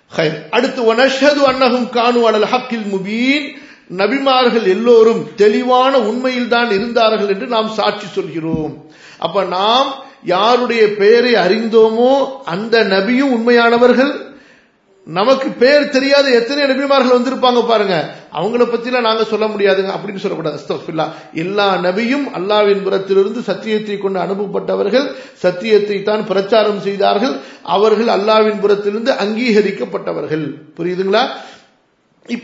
ஹைர். அடுத்து வனஷது அன்னஹும் கானு அலல் ஹக்கில் முபீன் நபிமார்கள் எல்லோரும் தெளிவான உண்மையில் தான் இருந்தார்கள் என்று நாம் சாட்சி சொல்கிறோம் அப்ப நாம் யாருடைய பெயரை அறிந்தோமோ அந்த நபியும் உண்மையானவர்கள் நமக்கு பேர் தெரியாத எத்தனை நபிமார்கள் வந்திருப்பாங்க பாருங்க அவங்கள பத்திலாம் நாங்க சொல்ல முடியாதுங்க அப்படின்னு சொல்லக்கூடாது அஸ்தக்ஃபிருல்லாஹ். எல்லா நபியும் அல்லாவின் புறத்திலிருந்து சத்தியத்தை கொண்டு அனுப்பப்பட்டவர்கள் சத்தியத்தை தான் பிரச்சாரம் செய்தார்கள் அவர்கள் அல்லாவின் புறத்திலிருந்து அங்கீகரிக்கப்பட்டவர்கள் புரியுதுங்களா இப்ப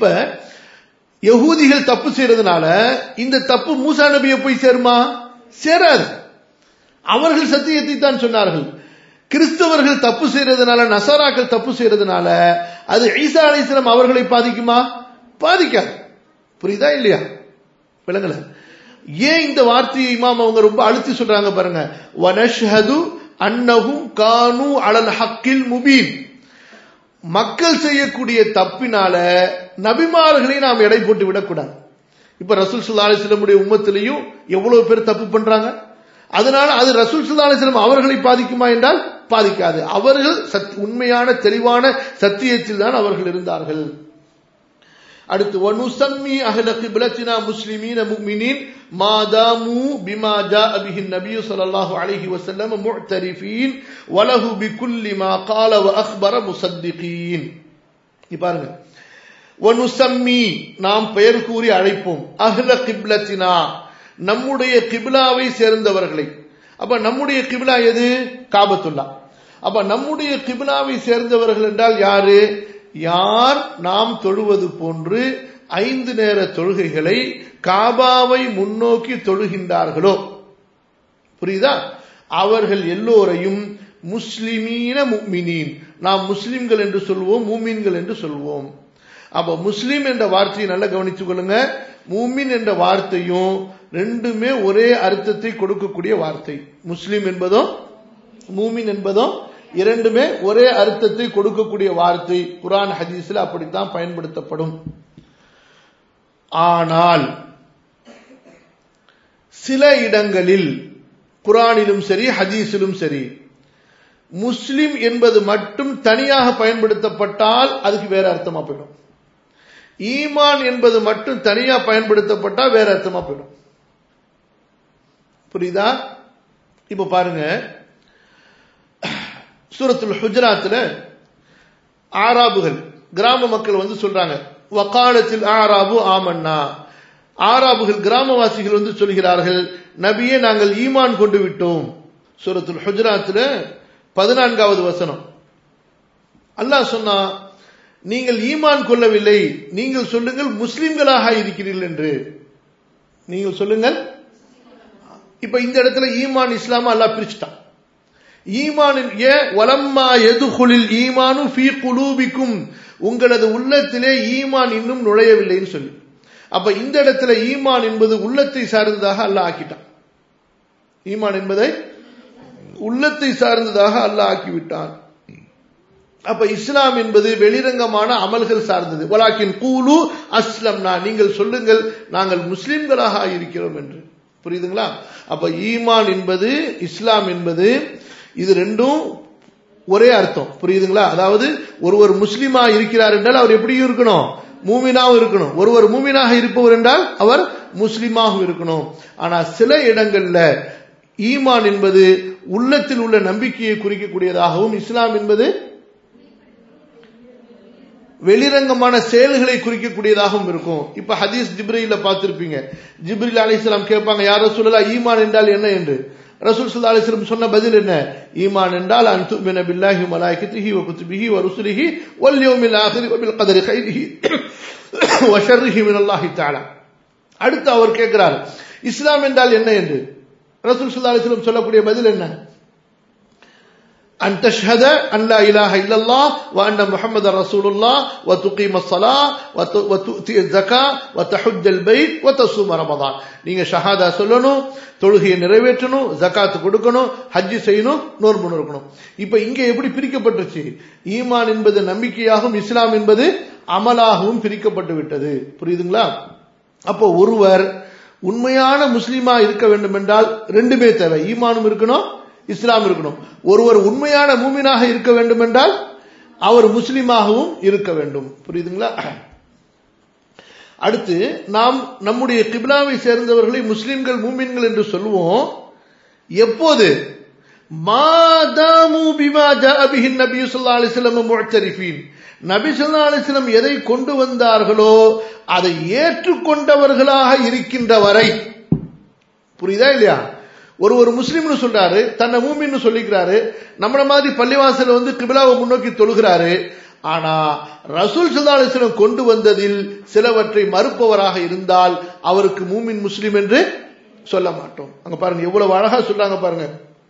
யகூதிகள் தப்பு செய்யறதுனால இந்த தப்பு மூசா நபியை போய் சேருமா சேராது அவர்கள் சத்தியத்தை தான் சொன்னார்கள் கிறிஸ்தவர்கள் தப்பு செய்யறதுனால நசாராக்கள் தப்பு செய்யறதுனால அது ஈசா அலைஹிஸ்ஸலாம் அவர்களை பாதிக்குமா பாதிக்காது புரியுதா இல்லையா விளங்கல ஏன் இந்த வார்த்தையை இமாம் அவங்க ரொம்ப அழுத்தி சொல்றாங்க பாருங்க வனஷ்ஹது அன்னஹும் கானு அலல் ஹக்கில் முபீன் மக்கள் செய்யக்கூடிய தப்பினால நபிமார்களை நாம் எடை போட்டு விடக்கூடாது இப்ப ரசூல் சுல்லா அலிஸ்லமுடைய உம்மத்திலையும் எவ்வளவு பேர் தப்பு பண்றாங்க அதனால அது ரசூல் சுல்லா அலிஸ்லம் அவர்களை பாதிக்குமா என்றால் பாதிக்காது அவர்கள் சத்- உண்மையான தெளிவான சத்தியத்தில் தான் அவர்கள் இருந்தார்கள் அடுத்து வனுசம்மி அஹ்ல கிப்லத்தினா முஸ்லிமீன முஃமினீன் மாதாமு பிமா ஜாஅ பிஹி நபியு ஸல்லல்லாஹு அலைஹி வஸல்லம் முஅ்தரிஃபீன் வலஹு பிகுல்லி மா قال وأخبر முஸத்திகீன் இங்க பாருங்க வனுசம்மி நாம் பெயர் கூறி அழைப்போம் அஹ்ல கிப்லத்தினா நம்முடைய கிப்லாவை சேர்ந்தவர்களை அப்ப நம்முடைய கிப்லா எது காபத்துல்லா அப்ப நம்முடைய கிப்லாவை சேர்ந்தவர்கள் என்றால் யாரு யார் நாம் தொழுவது போன்று ஐந்து நேர தொழுகைகளை காபாவை முன்னோக்கி தொழுகின்றார்களோ புரியுதா அவர்கள் எல்லோரையும் முஸ்லிமீன முக்மினீன் நாம் முஸ்லிம்கள் என்று சொல்வோம் மூமின்கள் என்று சொல்வோம் அப்ப முஸ்லிம் என்ற வார்த்தையை நல்லா கவனித்துக் கொள்ளுங்க மூமின் என்ற வார்த்தையும் ரெண்டுமே ஒரே அர்த்தத்தை கொடுக்கக்கூடிய வார்த்தை முஸ்லிம் என்பதும் மூமின் என்பதும் இரண்டுமே ஒரே அர்த்தத்தை கொடுக்கக்கூடிய வார்த்தை குரான் ஹதீஸ்ல அப்படித்தான் பயன்படுத்தப்படும் ஆனால் சில இடங்களில் குரானிலும் சரி ஹதீஸிலும் சரி முஸ்லிம் என்பது மட்டும் தனியாக பயன்படுத்தப்பட்டால் அதுக்கு வேற அர்த்தமா போயிடும் ஈமான் என்பது மட்டும் தனியா பயன்படுத்தப்பட்டா வேற அர்த்தமா போயிடும் புரியுதா இப்ப பாருங்க சூரத்துல் ஹுஜராத்துல ஆராபுகள் கிராம மக்கள் வந்து சொல்றாங்க வக்காலத்தில் ஆராபு ஆமன்னா ஆராபுகள் கிராமவாசிகள் வந்து சொல்கிறார்கள் நபியே நாங்கள் ஈமான் கொண்டு விட்டோம் சூரத்துல் ஹுஜராத்துல பதினான்காவது வசனம் அல்லாஹ் சொன்னா நீங்கள் ஈமான் கொள்ளவில்லை நீங்கள் சொல்லுங்கள் முஸ்லிம்களாக இருக்கிறீர்கள் என்று நீங்கள் சொல்லுங்கள் இப்ப இந்த இடத்துல ஈமான் இஸ்லாம அல்லாஹ் பிரிச்சுட்டான் ஈமானின் ஏ வலம்மா எதுகுலில் ஈமானு ஃபீ குலூபிக்கும் உங்களது உள்ளத்திலே ஈமான் இன்னும் நுழையவில்லைன்னு சொல்லி அப்ப இந்த இடத்துல ஈமான் என்பது உள்ளத்தை சார்ந்ததாக அல்லாஹ் ஆக்கிட்டான் ஈமான் என்பதை உள்ளத்தை சார்ந்ததாக அல்லாஹ் ஆக்கிவிட்டான் அப்ப இஸ்லாம் என்பது வெளிரங்கமான அமல்கள் சார்ந்தது வலாக்கின் கூலு அஸ்லம்னா நீங்கள் சொல்லுங்கள் நாங்கள் முஸ்லிம்களாக இருக்கிறோம் என்று புரியுதுங்களா அப்ப ஈமான் என்பது இஸ்லாம் என்பது இது ரெண்டும் ஒரே அர்த்தம் புரியுதுங்களா அதாவது ஒருவர் முஸ்லிமா இருக்கிறார் என்றால் அவர் எப்படியும் இருக்கணும் மூமினாவும் இருக்கணும் ஒருவர் மூமினாக இருப்பவர் என்றால் அவர் முஸ்லிமாகவும் இருக்கணும் ஆனா சில இடங்கள்ல ஈமான் என்பது உள்ளத்தில் உள்ள நம்பிக்கையை குறிக்கக்கூடியதாகவும் இஸ்லாம் என்பது வெளிரங்கமான செயல்களை குறிக்கக்கூடியதாகவும் இருக்கும் இப்ப ஹதீஸ் ஜிப்ரில பார்த்திருப்பீங்க ஜிப்ரில் அலிஸ்லாம் கேட்பாங்க யாரோ சொல்லலாம் ஈமான் என்றால் என்ன என்று ரசூல் சல்லா அலிஸ்லம் சொன்ன பதில் என்ன ஈமான் என்றால் அன்து மின பில்லாஹி மலாய்கத்திஹி வ குத்துபிஹி வ ருசுலிஹி வல் யௌமில் ஆஹிரி வ பில் கதரி கைரிஹி வ ஷர்ரிஹி மின் அல்லாஹி தஆலா அடுத்து அவர் கேட்கிறார் இஸ்லாம் என்றால் என்ன என்று ரசூல் சல்லா அலிஸ்லம் சொல்லக்கூடிய பதில் என்ன أن تشهد أن لا إله إلا الله وأن محمد رسول الله وتقيم الصلاة وتؤتي الزكاة وتحج البيت وتصوم رمضان நீங்க ஷஹாதா சொல்லணும் தொழுகையை நிறைவேற்றணும் ஜக்காத்து கொடுக்கணும் ஹஜ்ஜி செய்யணும் நோன்பு இருக்கணும் இப்ப இங்க எப்படி பிரிக்கப்பட்டுச்சு ஈமான் என்பது நம்பிக்கையாகவும் இஸ்லாம் என்பது அமலாகவும் பிரிக்கப்பட்டு விட்டது புரியுதுங்களா அப்போ ஒருவர் உண்மையான முஸ்லீமா இருக்க வேண்டும் என்றால் ரெண்டுமே தேவை ஈமானும் இருக்கணும் இஸ்லாம் இருக்கணும் ஒருவர் உண்மையான மூமினாக இருக்க வேண்டும் என்றால் அவர் முஸ்லிமாகவும் இருக்க வேண்டும் புரியுதுங்களா அடுத்து நாம் நம்முடைய கிப்லாவை சேர்ந்தவர்களை முஸ்லிம்கள் மூமின்கள் என்று சொல்லுவோம் எப்போது மாதாமு பிமா ஜாபிஹின் நபி ஸல்லல்லாஹு அலைஹி வஸல்லம் முஅத்தரிஃபீன் நபி ஸல்லல்லாஹு அலைஹி வஸல்லம் எதை கொண்டு வந்தார்களோ அதை ஏற்றுக்கொண்டவர்களாக இருக்கின்ற வரை புரியுதா இல்லையா ஒரு ஒரு முஸ்லீம்னு சொல்றாரு தன்னை மூமின்னு சொல்லிக்கிறாரு நம்மள மாதிரி பள்ளிவாசல வந்து கிபிலாவை முன்னோக்கி தொழுகிறாரு ஆனா ரசூல் சல்லா அலிஸ்லம் கொண்டு வந்ததில் சிலவற்றை மறுப்பவராக இருந்தால் அவருக்கு மூமின் முஸ்லிம் என்று சொல்ல மாட்டோம் அங்க பாருங்க எவ்வளவு அழகா சொல்றாங்க பாருங்க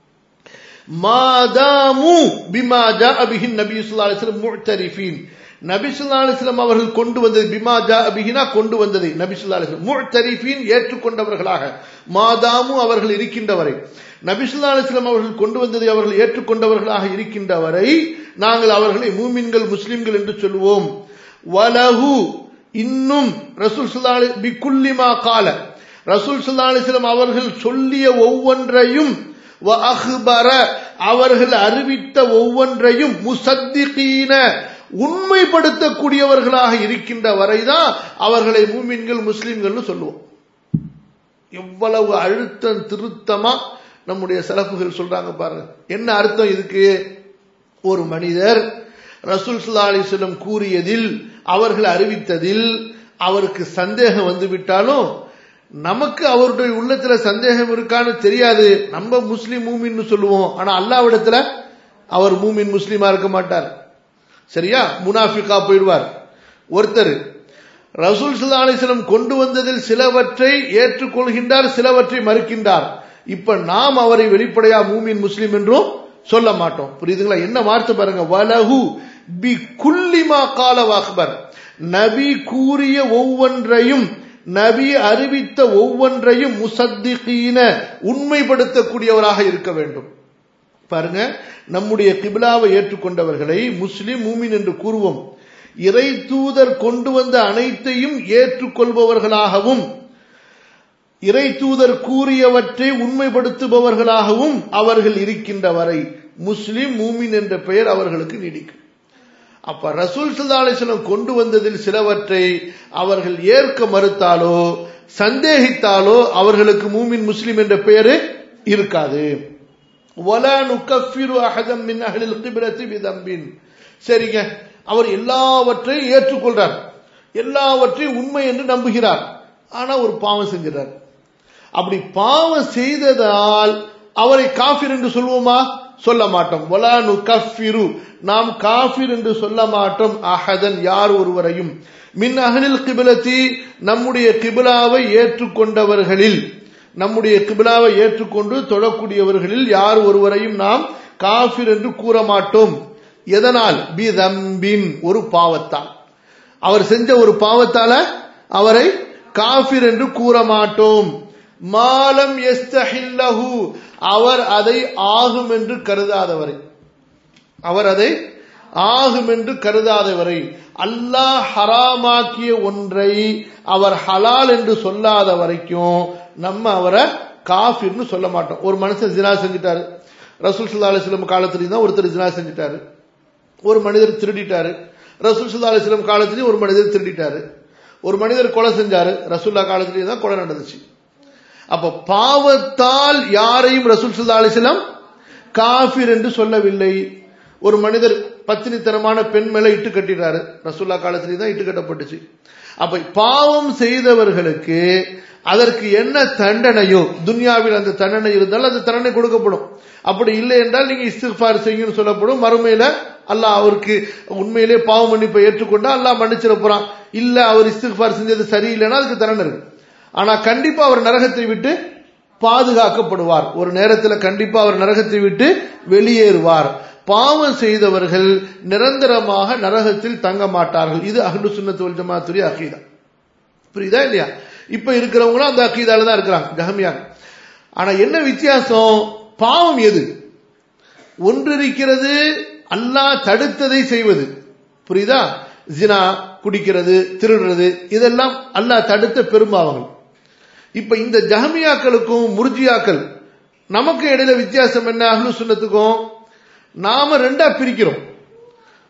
மாதாமு பிமா ஜா அபிஹின் நபி ஸல்லல்லாஹு அலைஹி வஸல்லம் முஅத்தரிஃபீன் நபி ஸல்லல்லாஹு அலைஹி வஸல்லம் அவர்கள் கொண்டு வந்தது பிமா ஜா அபிஹினா கொண்டு வந்ததை நபி ஸல்லல்லாஹு அலைஹி வஸல்லம் முஅத்தரிஃபீன் ஏற்றுக்கொண்டவர்களாக மாதாமு அவர்கள் இருக்கின்ற வரை நபி ஸல்லல்லாஹு அலைஹி வஸல்லம் அவர்கள் கொண்டு வந்ததை அவர்கள் ஏற்றுக்கொண்டவர்களாக இருக்கின்ற வரை நாங்கள் அவர்களை மூமின்கள் முஸ்லிம்கள் என்று சொல்லுவோம் வலஹு இன்னும் ரசூல் ஸல்லல்லாஹு அலைஹி பிகுல்லிமா கால ரசூல் ஸல்லல்லாஹு அலைஹி வஸல்லம் அவர்கள் சொல்லிய ஒவ்வொன்றையும் அஹ்பர அவர்கள் அறிவித்த ஒவ்வொன்றையும் முசத்திகீன உண்மைப்படுத்தக்கூடியவர்களாக இருக்கின்ற வரைதான் அவர்களை மூமின்கள் முஸ்லிம்கள்னு சொல்லுவோம் எவ்வளவு அழுத்தம் திருத்தமா நம்முடைய சிறப்புகள் சொல்றாங்க பாருங்க என்ன அர்த்தம் இதுக்கு ஒரு மனிதர் ரசூல் சுல்லா அலிஸ்லம் கூறியதில் அவர்கள் அறிவித்ததில் அவருக்கு சந்தேகம் வந்து விட்டாலும் நமக்கு அவருடைய உள்ளத்துல சந்தேகம் இருக்கான்னு தெரியாது நம்ம முஸ்லீம் மூமின்னு சொல்லுவோம் ஆனா அல்லாவிடத்துல அவர் மூமின் முஸ்லீமா இருக்க மாட்டார் சரியா முனாஃபிகா போயிடுவார் ஒருத்தர் ரசூல் சல்லா அலிஸ்லம் கொண்டு வந்ததில் சிலவற்றை ஏற்றுக்கொள்கின்றார் சிலவற்றை மறுக்கின்றார் இப்ப நாம் அவரை வெளிப்படையா மூமின் முஸ்லீம் என்றும் சொல்ல மாட்டோம் புரியுதுங்களா என்ன வார்த்தை பாருங்க வலஹு பி குல்லிமா கால அக்பர் நபி கூறிய ஒவ்வொன்றையும் நபி அறிவித்த ஒவ்வொன்றையும் முசத்திகீன உண்மைப்படுத்தக்கூடியவராக இருக்க வேண்டும் பாருங்க நம்முடைய கிபிலாவை ஏற்றுக்கொண்டவர்களை முஸ்லிம் மூமின் என்று கூறுவோம் இறை தூதர் கொண்டு வந்த அனைத்தையும் ஏற்றுக்கொள்பவர்களாகவும் இறை தூதர் கூறியவற்றை உண்மைப்படுத்துபவர்களாகவும் அவர்கள் இருக்கின்ற வரை முஸ்லிம் மூமின் என்ற பெயர் அவர்களுக்கு நீடிக்கும் அப்ப ரசூல் சல்லா அலிஸ்லம் கொண்டு வந்ததில் சிலவற்றை அவர்கள் ஏற்க மறுத்தாலோ சந்தேகித்தாலோ அவர்களுக்கு மூமின் முஸ்லிம் என்ற பெயரு இருக்காது சரிங்க அவர் எல்லாவற்றையும் ஏற்றுக்கொள்றார் எல்லாவற்றையும் உண்மை என்று நம்புகிறார் ஆனா ஒரு பாவம் செஞ்சிடறார் அப்படி பாவம் செய்ததால் அவரை காஃபிர் என்று சொல்வோமா சொல்ல மாட்டோம் ஒலானு கஃபிரு நாம் காஃபிர் என்று சொல்ல மாட்டோம் அஹதன் யார் ஒருவரையும் மின் அகலில் கிபிலத்தி நம்முடைய கிபிலாவை ஏற்றுக்கொண்டவர்களில் நம்முடைய கிபிலாவை ஏற்றுக்கொண்டு தொழக்கூடியவர்களில் யார் ஒருவரையும் நாம் காஃபிர் என்று கூற மாட்டோம் எதனால் பி தம்பின் ஒரு பாவத்தால் அவர் செஞ்ச ஒரு பாவத்தால அவரை காஃபிர் என்று கூற மாட்டோம் மாலம் எஸ்தஹில்லஹு அவர் அதை ஆகும் என்று கருதாதவரை அவர் அதை ஆகும் என்று கருதாதவரை அல்லாஹ் ஹராமாக்கிய ஒன்றை அவர் ஹலால் என்று சொல்லாத வரைக்கும் நம்ம அவரை காஃபிர்னு சொல்ல மாட்டோம் ஒரு மனுஷன் ஜினா செஞ்சுட்டாரு ரசூல் சுல்லா அலிஸ்லம் காலத்திலையும் தான் ஒருத்தர் ஜினா செஞ்சுட்டாரு ஒரு மனிதர் திருடிட்டாரு ரசூல் சுல்லா அலிஸ்லம் காலத்திலையும் ஒரு மனிதர் திருடிட்டாரு ஒரு மனிதர் கொலை செஞ்சாரு ரசூல்லா காலத்திலேயே தான் கொலை நடந்துச்சு அப்ப பாவத்தால் யாரையும் ரசூல் சுல்லா அலிஸ்லாம் காஃபிர் என்று சொல்லவில்லை ஒரு மனிதர் பத்தினித்தனமான பெண் மேல இட்டு கட்டிடுறாரு ரசூல்லா காலத்திலே தான் இட்டு கட்டப்பட்டுச்சு அப்ப பாவம் செய்தவர்களுக்கு அதற்கு என்ன தண்டனையோ துன்யாவில் அந்த தண்டனை இருந்தால் அந்த தண்டனை கொடுக்கப்படும் அப்படி இல்லை என்றால் நீங்க இஸ்திஃபார் செய்யுன்னு சொல்லப்படும் மறுமையில அல்லாஹ் அவருக்கு உண்மையிலே பாவம் மன்னிப்பை ஏற்றுக்கொண்டா அல்லாஹ் மன்னிச்சிட போறான் இல்ல அவர் இஸ்திஃபார் செஞ்சது சரியில்லைன்னா அதுக்கு தண்டனை இருக்கு ஆனா கண்டிப்பா அவர் நரகத்தை விட்டு பாதுகாக்கப்படுவார் ஒரு நேரத்தில் கண்டிப்பா அவர் நரகத்தை விட்டு வெளியேறுவார் பாவம் செய்தவர்கள் நிரந்தரமாக நரகத்தில் தங்க மாட்டார்கள் இது அஹ்லு சுன்னத்து ஜமாத்துடைய அகீதா புரியுதா இல்லையா இப்ப இருக்கிறவங்களும் அந்த அக்கீதால தான் இருக்கிறாங்க ஜஹமியான் ஆனா என்ன வித்தியாசம் பாவம் எது ஒன்று இருக்கிறது அல்லாஹ் தடுத்ததை செய்வது புரியுதா ஜினா குடிக்கிறது திருடுறது இதெல்லாம் அல்லாஹ் தடுத்த பெரும்பாவங்கள் இப்ப இந்த ஜஹமியாக்களுக்கும் முர்ஜியாக்கள் நமக்கு இடையில வித்தியாசம் என்ன அஹ்லு சுன்னத்துக்கும் நாம ரெண்டா பிரிக்கிறோம்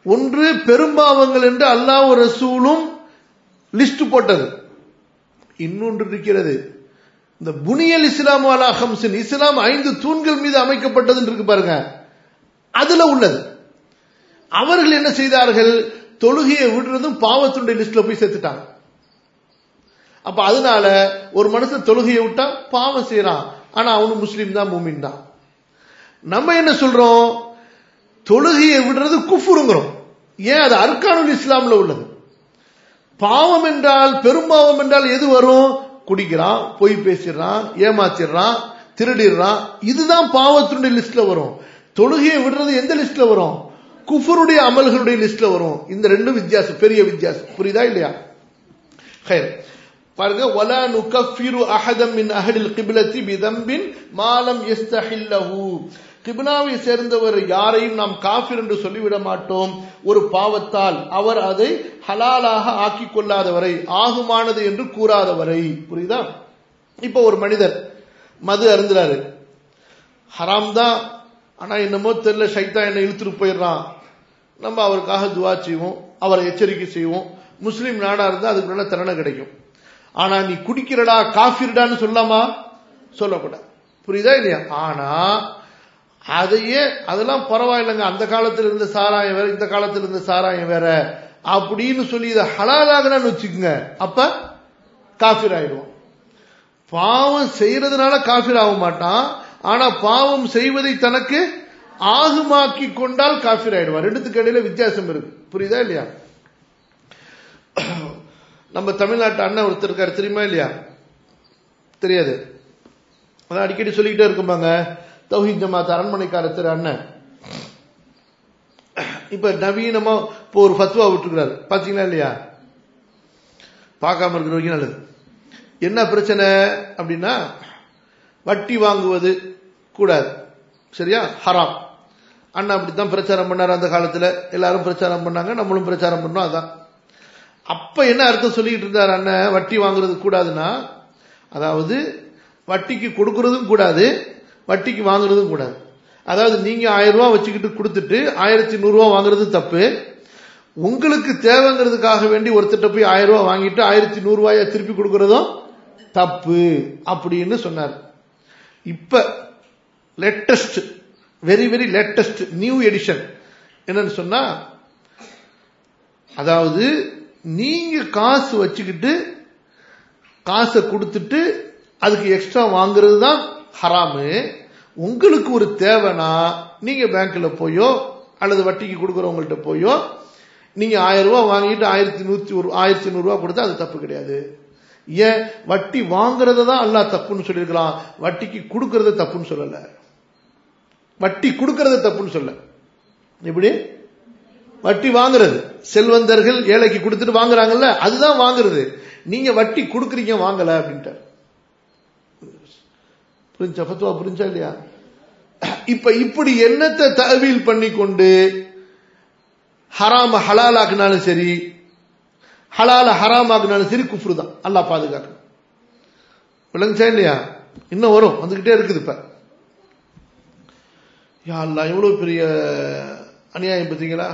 ஒன்று பெரும்பாவங்கள் என்று அல்லாஹ் ரசூலும் லிஸ்ட் போட்டது இன்னொன்று இருக்கிறது இந்த புனியல் இஸ்லாம் அலா ஹம்சின் இஸ்லாம் ஐந்து தூண்கள் மீது அமைக்கப்பட்டது இருக்கு பாருங்க அதுல உள்ளது அவர்கள் என்ன செய்தார்கள் தொழுகையை விடுறதும் பாவத்துடைய லிஸ்ட்ல போய் சேர்த்துட்டாங்க அப்ப அதனால ஒரு மனுஷன் தொழுகையை விட்டா பாவம் செய்யறான் ஆனா அவனு முஸ்லீம் தான் மூமின் தான் நம்ம என்ன சொல்றோம் தொழுகையை விடுறது குஃபுருங்கிறோம் ஏன் அது அர்கானுல் இஸ்லாம்ல உள்ளது பாவம் என்றால் பெரும்பாவம் என்றால் எது வரும் குடிக்கிறான் பொய் பேசிடுறான் ஏமாத்திடுறான் திருடிடுறான் இதுதான் பாவத்தினுடைய லிஸ்ட்ல வரும் தொழுகையை விடுறது எந்த லிஸ்ட்ல வரும் குஃபருடைய அமல்களுடைய லிஸ்ட்ல வரும் இந்த ரெண்டும் வித்தியாசம் பெரிய வித்தியாசம் புரியுதா இல்லையா ஹைர் பாருங்க வலா நுகஃபிரு அஹதம் மின் அஹலில் கிப்லத்தி பிதம்பின் மாலம் யஸ்தஹில்லஹு கிப்லாவை சேர்ந்தவர் யாரையும் நாம் காஃபிர் என்று சொல்லிவிட மாட்டோம் ஒரு பாவத்தால் அவர் அதை ஹலாலாக ஆக்கிக் கொள்ளாதவரை ஆகுமானது என்று கூறாதவரை புரியுதா இப்ப ஒரு மனிதர் மது அருந்துறாரு ஹராம் தான் ஆனா என்னமோ தெரியல சைத்தா என்ன இழுத்துட்டு போயிடுறான் நம்ம அவருக்காக துவா செய்வோம் அவரை எச்சரிக்கை செய்வோம் முஸ்லீம் நாடா இருந்தா அதுக்கு நல்ல தருணம் கிடைக்கும் ஆனா நீ குடிக்கிறடா காஃபிர்டான்னு சொல்லாமா சொல்லக்கூடாது புரியுதா இல்லையா ஆனா அதையே அதெல்லாம் பரவாயில்லைங்க அந்த காலத்துல இருந்த சாராயம் வேற இந்த காலத்துல இருந்த சாராயம் வேற அப்படின்னு சொல்லி இதை ஹலாலாகலான்னு வச்சுக்கோங்க அப்ப காஃபிர் ஆயிடுவோம் பாவம் செய்யறதுனால காஃபிர் ஆக மாட்டான் ஆனா பாவம் செய்வதை தனக்கு ஆகுமாக்கி கொண்டால் காஃபிர் ஆயிடுவான் ரெண்டுத்துக்கு இடையில வித்தியாசம் இருக்கு புரியுதா இல்லையா நம்ம தமிழ்நாட்டு அண்ணன் ஒருத்தர் இருக்காரு தெரியுமா இல்லையா தெரியாது அதான் அடிக்கடி சொல்லிக்கிட்டே இருக்கும்பாங்க தௌஹித் ஜமாத் அரண்மனைக்கார திரு அண்ணன் இப்ப நவீனமா இப்போ ஒரு ஃபத்வா விட்டுருக்கிறாரு பாத்தீங்களா இல்லையா பார்க்காம இருக்கிற வரைக்கும் நல்லது என்ன பிரச்சனை அப்படின்னா வட்டி வாங்குவது கூடாது சரியா ஹராம் அண்ணா அப்படித்தான் பிரச்சாரம் பண்ணார் அந்த காலத்துல எல்லாரும் பிரச்சாரம் பண்ணாங்க நம்மளும் பிரச்சாரம் பண்ணோம் அதான் அப்ப என்ன அர்த்தம் சொல்லிட்டு இருந்தார் அண்ணன் வட்டி வாங்குறது கூடாதுன்னா அதாவது வட்டிக்கு கொடுக்கறதும் கூடாது வட்டிக்கு வாங்குறதும் கூடாது அதாவது நீங்க ஆயிரம் ரூபாய் வச்சுக்கிட்டு கொடுத்துட்டு ஆயிரத்தி நூறு ரூபாய் வாங்குறது தப்பு உங்களுக்கு தேவைங்கிறதுக்காக வேண்டி ஒருத்தட்ட போய் ஆயிரம் ரூபாய் வாங்கிட்டு ஆயிரத்தி நூறு ரூபாய திருப்பி கொடுக்கறதும் தப்பு அப்படின்னு சொன்னார் இப்ப latest very very latest new edition என்னன்னு சொன்னா அதாவது நீங்க காசு வச்சுக்கிட்டு காசை கொடுத்துட்டு அதுக்கு எக்ஸ்ட்ரா வாங்குறது தான் ஹராமு உங்களுக்கு ஒரு தேவைனா நீங்க பேங்க்ல போயோ அல்லது வட்டிக்கு கொடுக்குறவங்கள்ட்ட போயோ நீங்க ஆயிரம் ரூபாய் வாங்கிட்டு ஆயிரத்தி நூத்தி ஒரு ஆயிரத்தி நூறு ரூபாய் கொடுத்தா அது தப்பு கிடையாது ஏன் வட்டி வாங்குறத தான் அல்லா தப்புன்னு சொல்லியிருக்கலாம் வட்டிக்கு கொடுக்கறத தப்புன்னு சொல்லல வட்டி கொடுக்கறத தப்புன்னு சொல்ல எப்படி வட்டி வாங்குறது செல்வந்தர்கள் ஏழைக்கு கொடுத்துட்டு வாங்குறாங்கல்ல அதுதான் வாங்குறது நீங்க வட்டி கொடுக்குறீங்க வாங்கல அப்படின்ட்டு புரிஞ்சா பத்துவா புரிஞ்சா இல்லையா இப்ப இப்படி என்னத்தை தவியல் பண்ணி கொண்டு ஹராம ஹலாலாக்குனாலும் சரி ஹலால ஹராமாக்குனாலும் சரி குஃப்ரு தான் அல்லா பாதுகாக்கணும் விளங்குச்சா இல்லையா இன்னும் வரும் வந்துகிட்டே இருக்குது இப்ப யா அல்லா எவ்வளவு பெரிய அநியாயம் பார்த்தீங்களா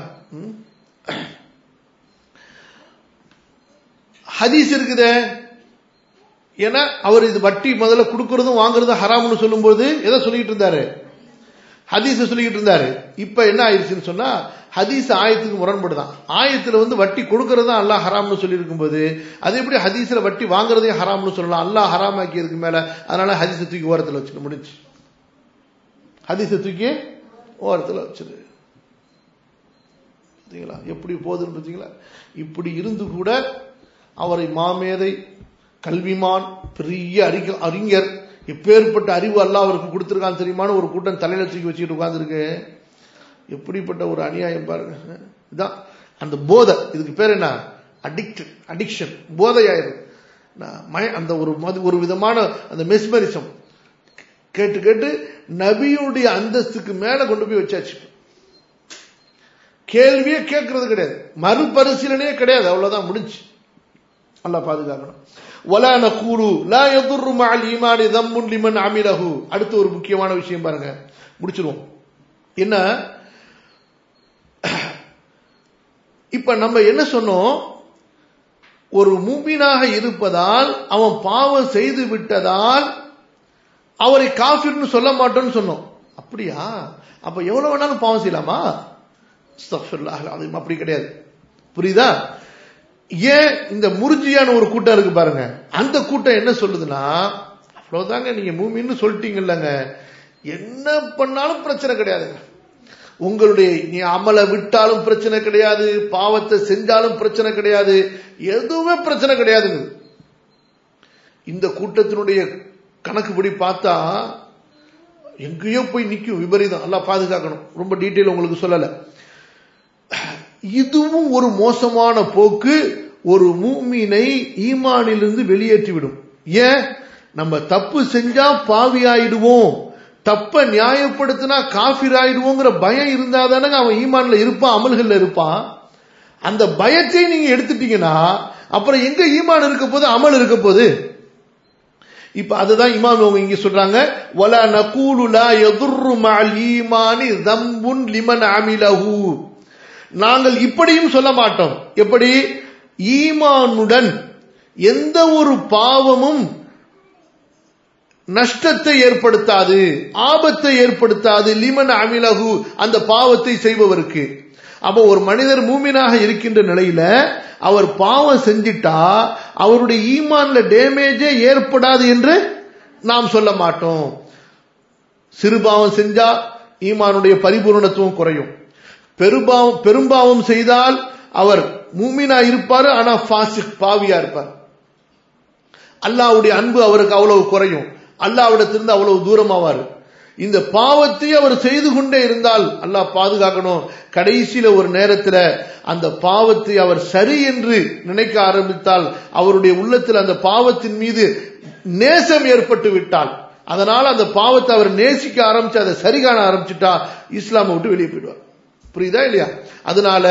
ஹதீஸ் இருக்குதே ஏன்னா அவர் இது வட்டி முதல்ல கொடுக்கறதும் வாங்குறதும் ஹராம்னு சொல்லும்போது எதை சொல்லிட்டு இருந்தாரு ஹதீஸ சொல்லிட்டு இருந்தாரு இப்ப என்ன ஆயிடுச்சுன்னு சொன்னா ஹதீஸ் ஆயத்துக்கு முரண்படுதான் ஆயத்துல வந்து வட்டி கொடுக்கறதும் அல்லாஹ் ஹராம்னு சொல்லி இருக்கும்போது அது எப்படி ஹதீஸ்ல வட்டி வாங்குறதையும் ஹராம்னு சொல்லலாம் அல்லாஹ் ஹராமாக்கியதுக்கு மேல அதனால ஹதீஸ தூக்கி ஓரத்தில் வச்சுட்டு முடிஞ்சு ஹதீஸ தூக்கி ஓரத்தில் வச்சிரு பார்த்தீங்களா எப்படி போகுதுன்னு பார்த்தீங்களா இப்படி இருந்து கூட அவரை மாமேதை கல்விமான் பெரிய அறிக அறிஞர் எப்பேற்பட்ட அறிவு அல்ல அவருக்கு கொடுத்துருக்கான் தெரியுமான்னு ஒரு கூட்டம் தலையில தூக்கி வச்சுக்கிட்டு உட்காந்துருக்கு எப்படிப்பட்ட ஒரு அநியாயம் பாருங்க இதான் அந்த போதை இதுக்கு பேர் என்ன அடிக்ட் அடிக்ஷன் போதையாயிரும் அந்த ஒரு ஒரு விதமான அந்த மெஸ்மரிசம் கேட்டு கேட்டு நபியுடைய அந்தஸ்துக்கு மேல கொண்டு போய் வச்சாச்சு கேள்வியே கேட்கறது கிடையாது மறுபரிசீலனையே கிடையாது அவ்வளவுதான் முடிஞ்சு அல்ல பாதுகாக்கணும் வலா நகூலு லா யதுர்ரு மஅல் ஈமானி தம்முன் லிமன் அமிலஹு அடுத்து ஒரு முக்கியமான விஷயம் பாருங்க முடிச்சிருவோம் என்ன இப்ப நம்ம என்ன சொன்னோம் ஒரு மூமினாக இருப்பதால் அவன் பாவம் செய்து விட்டதால் அவரை காஃபிர்னு சொல்ல மாட்டோம்னு சொன்னோம் அப்படியா அப்ப எவ்வளவு வேணாலும் பாவம் செய்யலாமா அஸ்தக்ஃபிருல்லாஹ் அலீம் அப்படி கிடையாது புரியுதா ஏன் இந்த முருஜியான ஒரு கூட்டம் இருக்கு பாருங்க அந்த கூட்டம் என்ன சொல்லுதுன்னா அவ்வளவுதாங்க நீங்க மூமின்னு சொல்லிட்டீங்கல்லங்க என்ன பண்ணாலும் பிரச்சனை கிடையாதுங்க உங்களுடைய நீ அமலை விட்டாலும் பிரச்சனை கிடையாது பாவத்தை செஞ்சாலும் பிரச்சனை கிடையாது எதுவுமே பிரச்சனை கிடையாதுங்க இந்த கூட்டத்தினுடைய கணக்குப்படி பார்த்தா எங்கேயோ போய் நிற்கும் விபரீதம் எல்லாம் பாதுகாக்கணும் ரொம்ப டீட்டெயில் உங்களுக்கு சொல்லல இதுவும் ஒரு மோசமான போக்கு ஒரு மூமீனை ஈமானிலிருந்து வெளியேற்றிவிடும் ஏன் நம்ம தப்பு செஞ்சா பாவி ஆயிடுவோம் தப்ப நியாயப்படுத்தினா காஃபிர் ஆயிடுவோங்கிற பயம் இருந்தா தானங்க அவன் ஈமான்ல இருப்பான் அமல்கள்ல இருப்பான் அந்த பயத்தை நீங்க எடுத்துட்டீங்கன்னா அப்புறம் எங்க ஈமான் இருக்க போது அமல் இருக்க போது இப்ப அதுதான் இமாம் அவங்க இங்க சொல்றாங்க வலா நகூலு லா யதுர்ரு மஅல் ஈமானி தம்புன் லிமன் அமிலஹு நாங்கள் இப்படியும் சொல்ல மாட்டோம் எப்படி ஈமானுடன் எந்த ஒரு பாவமும் நஷ்டத்தை ஏற்படுத்தாது ஆபத்தை ஏற்படுத்தாது லிமன் அமிலகு அந்த பாவத்தை செய்பவருக்கு அப்ப ஒரு மனிதர் மூமினாக இருக்கின்ற நிலையில அவர் பாவம் செஞ்சிட்டா அவருடைய ஈமான்ல டேமேஜே ஏற்படாது என்று நாம் சொல்ல மாட்டோம் சிறுபாவம் செஞ்சா ஈமானுடைய பரிபூர்ணத்துவம் குறையும் பெருபாவம் பெரும்பாவம் செய்தால் அவர் மூமினா இருப்பாரு ஆனா பாசிக் பாவியா இருப்பார் அல்லாவுடைய அன்பு அவருக்கு அவ்வளவு குறையும் அல்லாவிடத்திலிருந்து அவ்வளவு தூரமாவார் இந்த பாவத்தை அவர் செய்து கொண்டே இருந்தால் அல்லாஹ் பாதுகாக்கணும் கடைசியில ஒரு நேரத்துல அந்த பாவத்தை அவர் சரி என்று நினைக்க ஆரம்பித்தால் அவருடைய உள்ளத்தில் அந்த பாவத்தின் மீது நேசம் ஏற்பட்டு விட்டால் அதனால அந்த பாவத்தை அவர் நேசிக்க ஆரம்பிச்சு அதை சரி காண ஆரம்பிச்சுட்டா இஸ்லாமை விட்டு வெளியே போயிடுவார் புரியுதா இல்லையா அதனால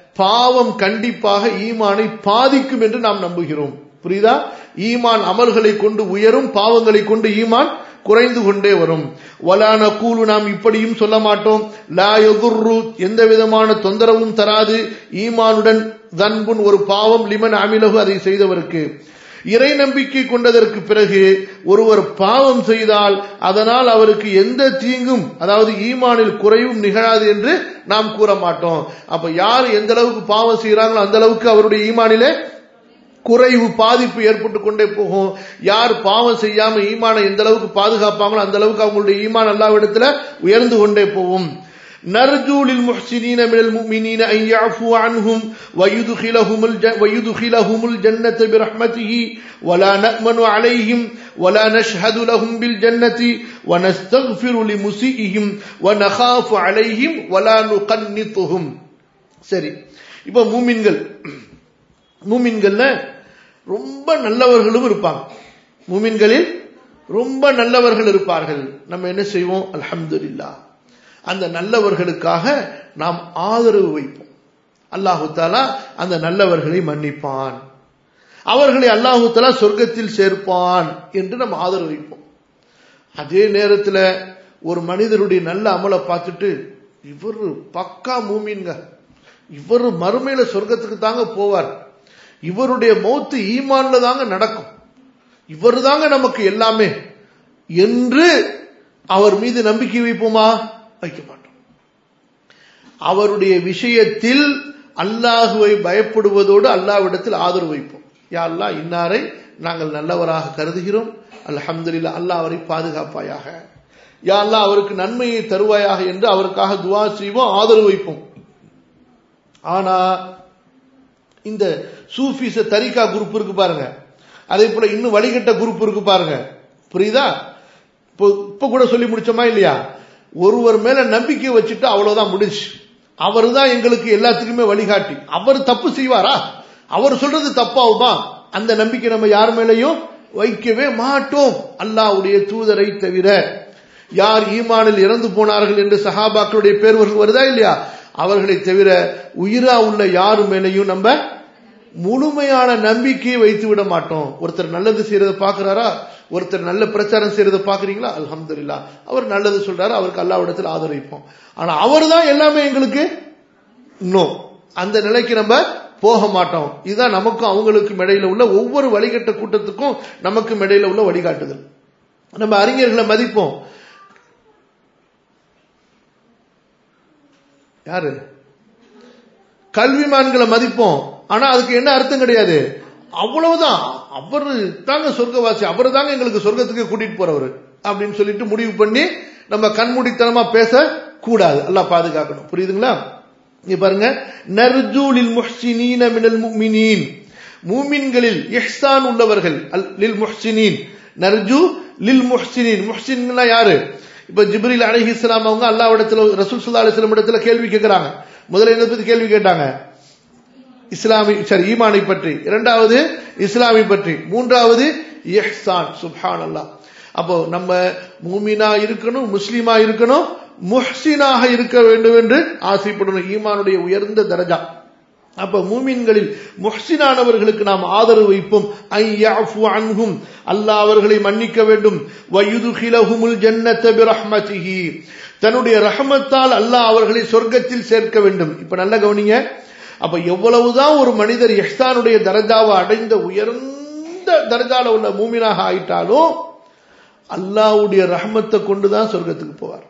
பாவம் கண்டிப்பாக ஈமானை பாதிக்கும் என்று நாம் நம்புகிறோம் புரியுதா ஈமான் அமல்களை கொண்டு உயரும் பாவங்களை கொண்டு ஈமான் குறைந்து கொண்டே வரும் வலான கூலு நாம் இப்படியும் சொல்ல மாட்டோம் லா யதுர்ரு எந்த விதமான தொந்தரவும் தராது ஈமானுடன் தன்புன் ஒரு பாவம் லிமன் அமிலகு அதை செய்தவருக்கு இறை நம்பிக்கை கொண்டதற்கு பிறகு ஒருவர் பாவம் செய்தால் அதனால் அவருக்கு எந்த தீங்கும் அதாவது ஈமானில் குறைவும் நிகழாது என்று நாம் கூற மாட்டோம் அப்ப யார் எந்த அளவுக்கு பாவம் செய்யறாங்களோ அந்த அளவுக்கு அவருடைய ஈமானிலே குறைவு பாதிப்பு ஏற்பட்டு கொண்டே போகும் யார் பாவம் செய்யாம ஈமானை எந்த அளவுக்கு பாதுகாப்பாங்களோ அந்த அளவுக்கு அவங்களுடைய ஈமான் அல்லாவிடத்துல உயர்ந்து கொண்டே போகும் نرجو للمحسنين من المؤمنين أن يعفو عنهم ويدخلهم, الج... ويدخلهم الجنة برحمته ولا نأمن عليهم ولا نشهد لهم بالجنة ونستغفر لمسيئهم ونخاف عليهم ولا نقنطهم சரி இப்ப மூமின்கள் மூமின்கள்ல ரொம்ப நல்லவர்களும் இருப்பாங்க மூமின்களில் ரொம்ப நல்லவர்கள் இருப்பார்கள் நம்ம என்ன செய்வோம் அல்ஹம்துலில்லா அந்த நல்லவர்களுக்காக நாம் ஆதரவு வைப்போம் அல்லாஹு தாலா அந்த நல்லவர்களை மன்னிப்பான் அவர்களை அல்லாஹு தாலா சொர்க்கத்தில் சேர்ப்பான் என்று நம்ம ஆதரவு வைப்போம் அதே நேரத்தில் ஒரு மனிதருடைய நல்ல அமலை பார்த்துட்டு இவர் பக்கா மூமின்ங்க இவர் மறுமையில சொர்க்கத்துக்கு தாங்க போவார் இவருடைய மௌத்து ஈமான்ல தாங்க நடக்கும் இவர் தாங்க நமக்கு எல்லாமே என்று அவர் மீது நம்பிக்கை வைப்போமா வைக்க மாட்டோம் அவருடைய விஷயத்தில் அல்லாஹுவை பயப்படுவதோடு அல்லாவிடத்தில் ஆதரவு வைப்போம் யா அல்லா இன்னாரை நாங்கள் நல்லவராக கருதுகிறோம் அல்ஹம்துலில்லா அல்லாஹ் அவரை பாதுகாப்பாயாக யா அல்லா அவருக்கு நன்மையை தருவாயாக என்று அவருக்காக துவா செய்வோம் ஆதரவு வைப்போம் ஆனா இந்த சூஃபிச தரிகா குரூப் இருக்கு பாருங்க அதே போல இன்னும் வழிகட்ட குரூப் இருக்கு பாருங்க புரியுதா இப்போ இப்ப கூட சொல்லி முடிச்சோமா இல்லையா ஒருவர் மேல நம்பிக்கை வச்சுட்டு அவ்வளவுதான் முடிஞ்சு அவர் தான் எங்களுக்கு எல்லாத்துக்குமே வழிகாட்டி அவர் தப்பு செய்வாரா அவர் சொல்றது தப்பாவுமா அந்த நம்பிக்கை நம்ம யார் மேலையும் வைக்கவே மாட்டோம் அல்லாவுடைய தூதரை தவிர யார் ஈமானில் இறந்து போனார்கள் என்று சஹாபாக்களுடைய பேர்வர்கள் வருதா இல்லையா அவர்களை தவிர உயிரா உள்ள யாரு மேலையும் நம்ம முழுமையான நம்பிக்கையை வைத்து விட மாட்டோம் ஒருத்தர் நல்லது செய்யறத பாக்குறாரா ஒருத்தர் நல்ல பிரச்சாரம் செய்யறத பாக்குறீங்களா அல்ஹம்துலில்லா அவர் நல்லது சொல்றாரு அவருக்கு அல்லாவிடத்தில் ஆதரவிப்போம் ஆனா அவர் தான் எல்லாமே எங்களுக்கு நோ அந்த நிலைக்கு நம்ம போக மாட்டோம் இதுதான் நமக்கும் அவங்களுக்கும் இடையில உள்ள ஒவ்வொரு வழிகட்ட கூட்டத்துக்கும் நமக்கும் இடையில உள்ள வழிகாட்டுதல் நம்ம அறிஞர்களை மதிப்போம் யாரு கல்விமான்களை மதிப்போம் ஆனா அதுக்கு என்ன அர்த்தம் கிடையாது அவ்வளவுதான் அவரு தாங்க சொர்க்கவாசி அவர் தாங்க எங்களுக்கு சொர்க்கத்துக்கு கூட்டிட்டு போறவர் அப்படின்னு சொல்லிட்டு முடிவு பண்ணி நம்ம கண்மூடித்தனமா பேச கூடாது எல்லாம் பாதுகாக்கணும் புரியுதுங்களா இங்க பாருங்க நர்ஜூலில் முஹ்சினீன மினல் முஃமினீன் மூமின்களில் இஹ்சான் உள்ளவர்கள் அல் லில் முஹ்சினீன் நர்ஜு லில் முஹ்சினீன் முஹ்சின்னா யாரு இப்ப ஜிப்ரீல் அலைஹி இஸ்லாம் அவங்க அல்லாஹ்விடத்துல ரசூல் ஸல்லல்லாஹு அலைஹி வஸல்லம் இடத்துல கேள்வி கேட்கறாங்க முதல்ல என்ன பத்தி கேள்வி கேட்டாங்க இஸ்லாமி சரி ஈமானை பற்றி இரண்டாவது இஸ்லாமை பற்றி மூன்றாவது இஹ்சான் சுப்ஹான் அல்லாஹ் அப்போ நம்ம மூமினா இருக்கணும் முஸ்லிமா இருக்கணும் முஹ்சினாக இருக்க வேண்டும் என்று ஆசைப்படணும் ஈமானுடைய உயர்ந்த தரஜா அப்ப மூமின்களில் முஹ்சினானவர்களுக்கு நாம் ஆதரவு வைப்போம் ஐயாஃபு அன்ஹும் அல்லாஹ் அவர்களை மன்னிக்க வேண்டும் வயுதுகிலஹுமுல் ஜன்னத பிரஹ்மதிஹி தன்னுடைய ரஹமத்தால் அல்லாஹ் அவர்களை சொர்க்கத்தில் சேர்க்க வேண்டும் இப்ப நல்ல கவனிங்க அப்ப எவ்வளவுதான் ஒரு மனிதர் இஹ்சானுடைய தரஜாவை அடைந்த உயர்ந்த தரஜால உள்ள மூமினாக ஆயிட்டாலும் அல்லாஹ்வுடைய ரஹமத்தை கொண்டுதான் சொர்க்கத்துக்கு போவார்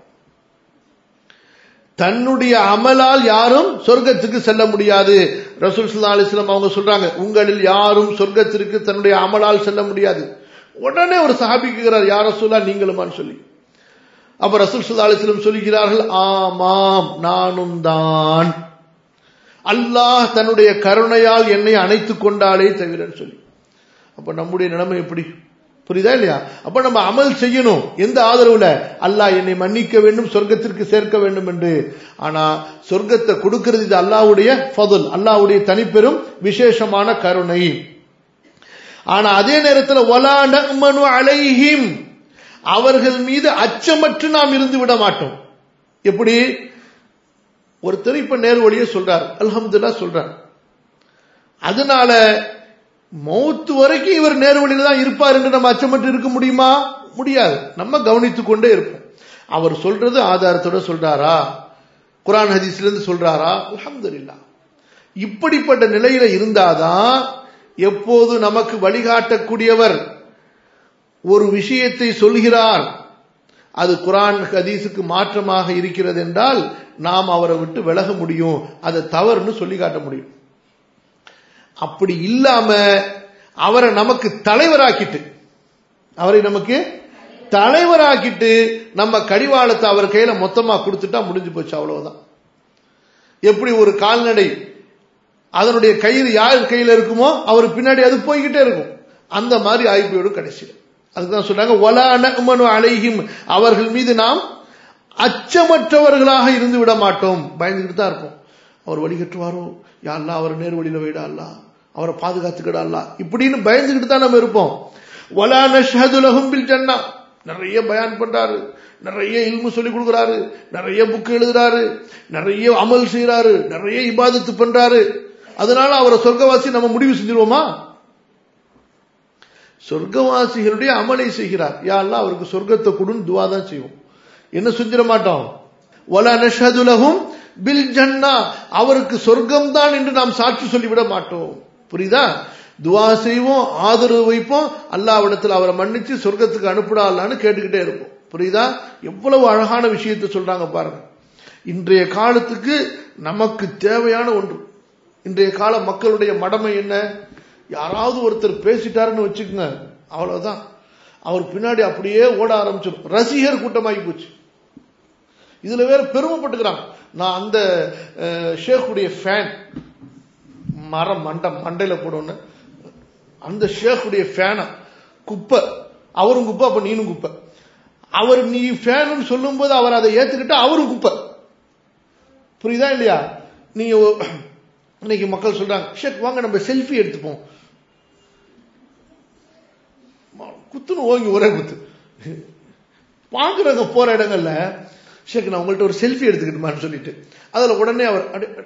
தன்னுடைய அமலால் யாரும் சொர்க்கத்துக்கு செல்ல முடியாது ரசூல் சுல்லா அலிஸ்லாம் அவங்க சொல்றாங்க உங்களில் யாரும் சொர்க்கத்திற்கு தன்னுடைய அமலால் செல்ல முடியாது உடனே ஒரு சஹாபி கேட்கிறார் யார சொல்லா நீங்களுமான்னு சொல்லி அப்ப ரசூல் சுல்லா அலிஸ்லம் சொல்லுகிறார்கள் ஆமாம் நானும் தான் அல்லாஹ் தன்னுடைய கருணையால் என்னை அணைத்துக் கொண்டாலே தவிரன்னு சொல்லி அப்ப நம்முடைய நிலைமை எப்படி புரியுதா இல்லையா அப்ப நம்ம அமல் செய்யணும் எந்த ஆதரவுல அல்லாஹ் என்னை மன்னிக்க வேண்டும் சொர்க்கத்திற்கு சேர்க்க வேண்டும் என்று ஆனா சொர்க்கத்தை கொடுக்கிறது இது அல்லாவுடைய ஃபதுல் அல்லாவுடைய தனிப்பெரும் விசேஷமான கருணை ஆனா அதே நேரத்தில் ஒலா நக்மனு அலைஹிம் அவர்கள் மீது அச்சமற்று நாம் இருந்து விட மாட்டோம் எப்படி ஒருத்தர் இப்ப நேர் வழியே சொல்றார் அல்ஹம்துல்லா சொல்றார் அதனால மௌத்து வரைக்கும் இவர் நேர்வழியில தான் இருப்பார் என்று நம்ம அச்சமற்று இருக்க முடியுமா முடியாது நம்ம கவனித்துக் கொண்டே இருப்போம் அவர் சொல்றது ஆதாரத்தோட சொல்றாரா குரான் ஹதீஸ்ல இருந்து சொல்றாரா அலமதுல்லா இப்படிப்பட்ட நிலையில இருந்தாதான் எப்போது நமக்கு வழிகாட்டக்கூடியவர் ஒரு விஷயத்தை சொல்கிறார் அது குரான் ஹதீஸுக்கு மாற்றமாக இருக்கிறது என்றால் நாம் அவரை விட்டு விலக முடியும் அதை தவறுன்னு சொல்லி காட்ட முடியும் அப்படி இல்லாம அவரை நமக்கு தலைவராக்கிட்டு அவரை நமக்கு தலைவராக்கிட்டு நம்ம கடிவாளத்தை அவர் கையில மொத்தமா கொடுத்துட்டா முடிஞ்சு போச்சு அவ்வளவுதான் எப்படி ஒரு கால்நடை அதனுடைய கயிறு யார் கையில இருக்குமோ அவர் பின்னாடி அது போய்கிட்டே இருக்கும் அந்த மாதிரி ஆகி போயிடும் கடைசியில் அதுதான் சொன்னாங்க ஒலா நக்மனு அலைஹிம் அவர்கள் மீது நாம் அச்சமற்றவர்களாக இருந்து விட மாட்டோம் பயந்துகிட்டு தான் இருப்போம் அவர் வழிகட்டுவாரோ யாழ்லா அவர் நேர் வழியில வைடா அல்லா அவரை பாதுகாத்துக்கிடா அல்லா இப்படின்னு பயந்துகிட்டு தான் நம்ம இருப்போம் ஒலா நஷ்ஹதுலஹும் பில் ஜன்னா நிறைய பயான் பண்றாரு நிறைய இல்மு சொல்லி கொடுக்குறாரு நிறைய புக் எழுதுறாரு நிறைய அமல் செய்யறாரு நிறைய இபாதத்து பண்றாரு அதனால அவரை சொர்க்கவாசி நம்ம முடிவு செஞ்சிருவோமா சொர்க்கவாசிகளுடைய அமலை செய்கிறார் யாரெல்லாம் அவருக்கு சொர்க்கத்தை கொடுன்னு துவா தான் செய்வோம் என்ன செஞ்சிட மாட்டோம் ஒலா நஷதுலகும் பில் ஜன்னா அவருக்கு சொர்க்கம் தான் என்று நாம் சாட்சி சொல்லிவிட மாட்டோம் புரியுதா துவா செய்வோம் ஆதரவு வைப்போம் அல்லாவிடத்தில் அவரை மன்னிச்சு சொர்க்கத்துக்கு அனுப்பிடாலான்னு கேட்டுக்கிட்டே இருப்போம் புரியுதா எவ்வளவு அழகான விஷயத்தை சொல்றாங்க பாருங்க இன்றைய காலத்துக்கு நமக்கு தேவையான ஒன்று இன்றைய கால மக்களுடைய மடமை என்ன யாராவது ஒருத்தர் பேசிட்டாருன்னு வச்சுக்கோங்க அவ்வளவுதான் அவர் பின்னாடி அப்படியே ஓட ஆரம்பிச்சிடும் ரசிகர் கூட்டமாகி போச்சு இதுல வேற பெருமைப்பட்டுக்கிறாங்க நான் அந்த ஷேக்குடைய ஃபேன் மரம் மண்டை மண்டையில போடணும்னு அந்த ஷேக்குடைய ஃபேனா குப்பை அவரும் குப்பை அப்ப நீனும் குப்பை அவர் நீ ஃபேனு சொல்லும் போது அவர் அதை ஏத்துக்கிட்டு அவரும் குப்பை புரியுதா இல்லையா நீங்க இன்னைக்கு மக்கள் சொல்றாங்க ஷேக் வாங்க நம்ம செல்ஃபி எடுத்துப்போம் குத்துன்னு ஓங்கி ஒரே குத்து பாக்குறவங்க போற இடங்கள்ல ஷேக் நான் உங்கள்ட்ட ஒரு செல்ஃபி எடுத்துக்கிட்டுமான்னு சொல்லிட்டு அதுல உடனே அவர்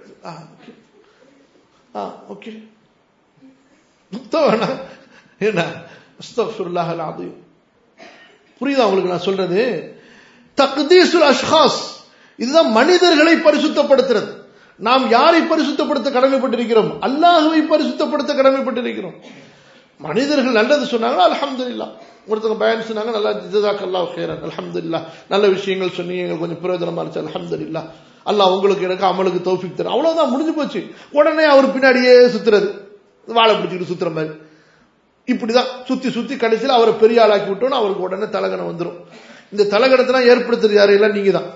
ஓகே முத்தம் வேணாம் என்ன அஸ்தஃபுல்லாஹ் அதையும் புரியுதா உங்களுக்கு நான் சொல்றது தக்தீசுல் அஷ்ஹாஸ் இதுதான் மனிதர்களை பரிசுத்தப்படுத்துறது நாம் யாரை பரிசுத்தப்படுத்த கடமைப்பட்டிருக்கிறோம் அல்லாஹுவை பரிசுத்தப்படுத்த கடமைப்பட்டிருக்கிறோம் மனிதர்கள் நல்லது சொன்னாங்களோ அல்ஹம்துலில்லா ஒருத்தவங்க பயன் சொன்னாங்க நல்லா ஜிதாக் அல்லாஹ் கேரன் அல்ஹம்துலில்லா நல்ல விஷயங்கள் சொன்னீங்க எங்களுக்கு கொஞ்சம் பிரயோஜனமா இருந்துச்சு அல்ஹம்துலில்லா அல்லாஹ் உங்களுக்கு எனக்கு அமலுக்கு தௌஃபிக் தரும் அவ்வளவுதான் முடிஞ்சு போச்சு உடனே அவர் பின்னாடியே சுத்துறது வாழை பிடிச்சிட்டு சுத்துற மாதிரி இப்படிதான் சுத்தி சுத்தி கடைசியில் அவரை பெரிய ஆளாக்கி விட்டோம்னா அவருக்கு உடனே தலகணம் வந்துடும் இந்த தலகணத்தெல்லாம் ஏற்படுத்துறது யாரு எல்லாம் நீங்க தான்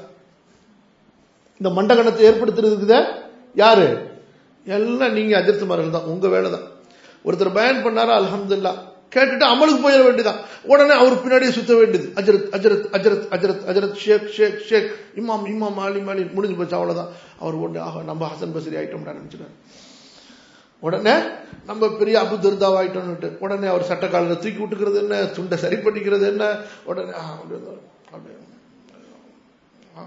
இந்த மண்டகணத்தை ஏற்படுத்துறதுக்குத யாரு எல்லாம் நீங்க அஜர்த்துமார்கள் தான் உங்க வேலை தான் ஒருத்தர் பயன் பண்ணாரா அல்ஹம்துல்லா கேட்டுட்டு அமலுக்கு போயிட வேண்டியதான் உடனே அவர் பின்னாடியே சுத்த வேண்டியது அஜரத் அஜரத் அஜரத் அஜரத் அஜரத் ஷேக் ஷேக் ஷேக் இமாம் இமாம் மாலி மாலி முடிஞ்சு போச்சு அவ்வளவுதான் அவர் ஒன்று ஆக நம்ம ஹசன் பசரி ஆயிட்டோம்டா நினைச்சிட்டார் உடனே நம்ம பெரிய அபு துர்தாவ் ஆயிட்டோம்னுட்டு உடனே அவர் சட்டக்காலில் தூக்கி விட்டுக்கிறது என்ன துண்டை சரி பண்ணிக்கிறது என்ன உடனே ஆ, அப்படியே அப்படியே ஆ,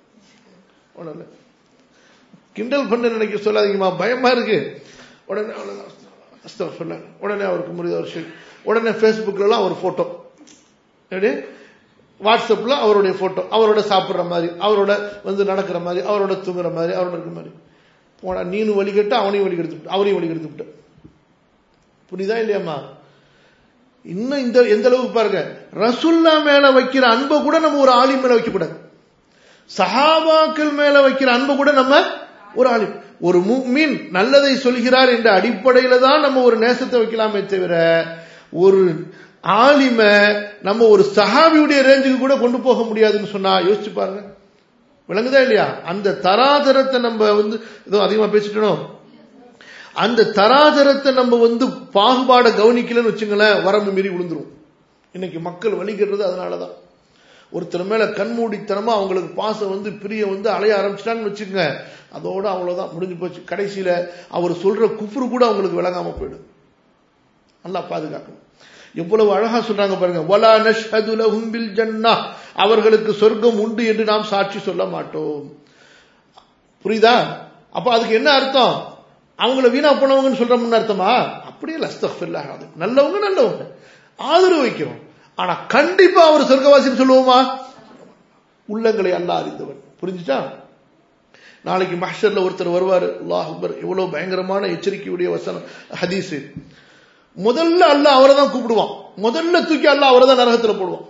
உடனே கிண்டல் பண்ண நினைக்க சொல்லாதீங்கம்மா பயமா இருக்கு உடனே அவ்வளவுதான் அஸ்தக்ஃபிருல்லாஹ். உடனே அவருக்கு முடியாத ஒரு ஷேக் உடனே ஃபேஸ்புக்லலாம் ஒரு போட்டோ எப்படி வாட்ஸ்அப்ல அவருடைய போட்டோ அவரோட சாப்பிடுற மாதிரி அவரோட வந்து நடக்கிற மாதிரி அவரோட தூங்குற மாதிரி அவரோட இருக்கிற மாதிரி போனா நீனும் வழிகட்டு அவனையும் வழிகெடுத்து அவனையும் வழிகெடுத்து விட்ட புரியுதா இல்லையாம்மா இன்னும் இந்த எந்த அளவுக்கு பாருங்க ரசுல்லா மேல வைக்கிற அன்பை கூட நம்ம ஒரு ஆலி மேல வைக்க கூடாது சஹாபாக்கள் மேல வைக்கிற அன்பை கூட நம்ம ஒரு ஆலி ஒரு மீன் நல்லதை சொல்கிறார் என்ற அடிப்படையில தான் நம்ம ஒரு நேசத்தை வைக்கலாமே தவிர ஒரு ஆலிம நம்ம ஒரு சஹாபியுடைய ரேஞ்சுக்கு கூட கொண்டு போக முடியாதுன்னு சொன்னா யோசிச்சு பாருங்க விளங்குதா இல்லையா அந்த தராதரத்தை நம்ம வந்து ஏதோ அதிகமா பேசிட்டோம் அந்த தராதரத்தை நம்ம வந்து பாகுபாட கவனிக்கலன்னு வச்சுங்களேன் வரம்பு மீறி விழுந்துரும் இன்னைக்கு மக்கள் வழிகிறது அதனாலதான் ஒருத்தர் மேல கண்மூடித்தனமா அவங்களுக்கு பாசம் வந்து பிரிய வந்து அலைய ஆரம்பிச்சிட்டான்னு வச்சுக்கோங்க அதோட அவ்வளவுதான் முடிஞ்சு போச்சு கடைசியில அவர் சொல்ற குஃப்ரு கூட அவங்களுக்கு விளங்காம போயிடும் நல்லா பாதுகாக்கணும் எவ்வளவு அழகா சொல்றாங்க பாருங்க வலா நஷ்ஹது லஹும் பில் ஜன்னah அவர்களுக்கு சொர்க்கம் உண்டு என்று நாம் சாட்சி சொல்ல மாட்டோம் புரியுதா அப்ப அதுக்கு என்ன அர்த்தம் அவங்கள வீணா போனவங்கன்னு சொல்றோம்னு அர்த்தமா அப்படியே லஸ்தஃபில்லாஹ் அது நல்லவங்க நல்லவங்க ஆதரவு வைக்கிறோம் ஆனா கண்டிப்பா அவர் சொர்க்கவாசின்னு சொல்லுவோமா உள்ளங்களை அல்லாஹ் அறிந்தவன் புரிஞ்சுச்சா நாளைக்கு மஹ்ஷர்ல ஒருத்தர் வருவார் அல்லாஹ் அக்பர் எவ்வளவு பயங்கரமான எச்சரிக்கையுடைய வசனம் ஹதீஸ் முதல்ல அல்லாஹ் அவரை தான் கூப்பிடுவான் முதல்ல தூக்கி அல்லாஹ் அவரை தான் நரகத்துல போடுவான்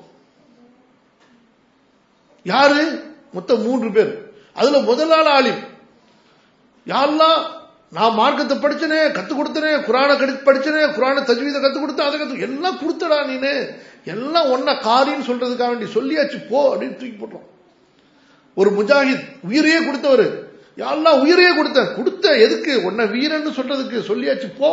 யாரு மொத்தம் மூன்று பேர் அதுல முதல் ஆள் ஆலிம் யாரெல்லாம் நான் மார்க்கத்தை படிச்சனே கத்து கொடுத்தனே குரானை கடி படிச்சனே குரானை தஜ்வீதை கத்து கொடுத்த அதை கத்து எல்லாம் கொடுத்தடா நீனு எல்லாம் ஒன்ன காரின்னு சொல்றதுக்காக வேண்டி சொல்லியாச்சு போ அப்படின்னு தூக்கி போட்டோம் ஒரு முஜாஹித் உயிரையே கொடுத்தவர் யாரெல்லாம் உயிரையே கொடுத்த கொடுத்த எதுக்கு உன்னை வீரன்னு சொல்றதுக்கு சொல்லியாச்சு போ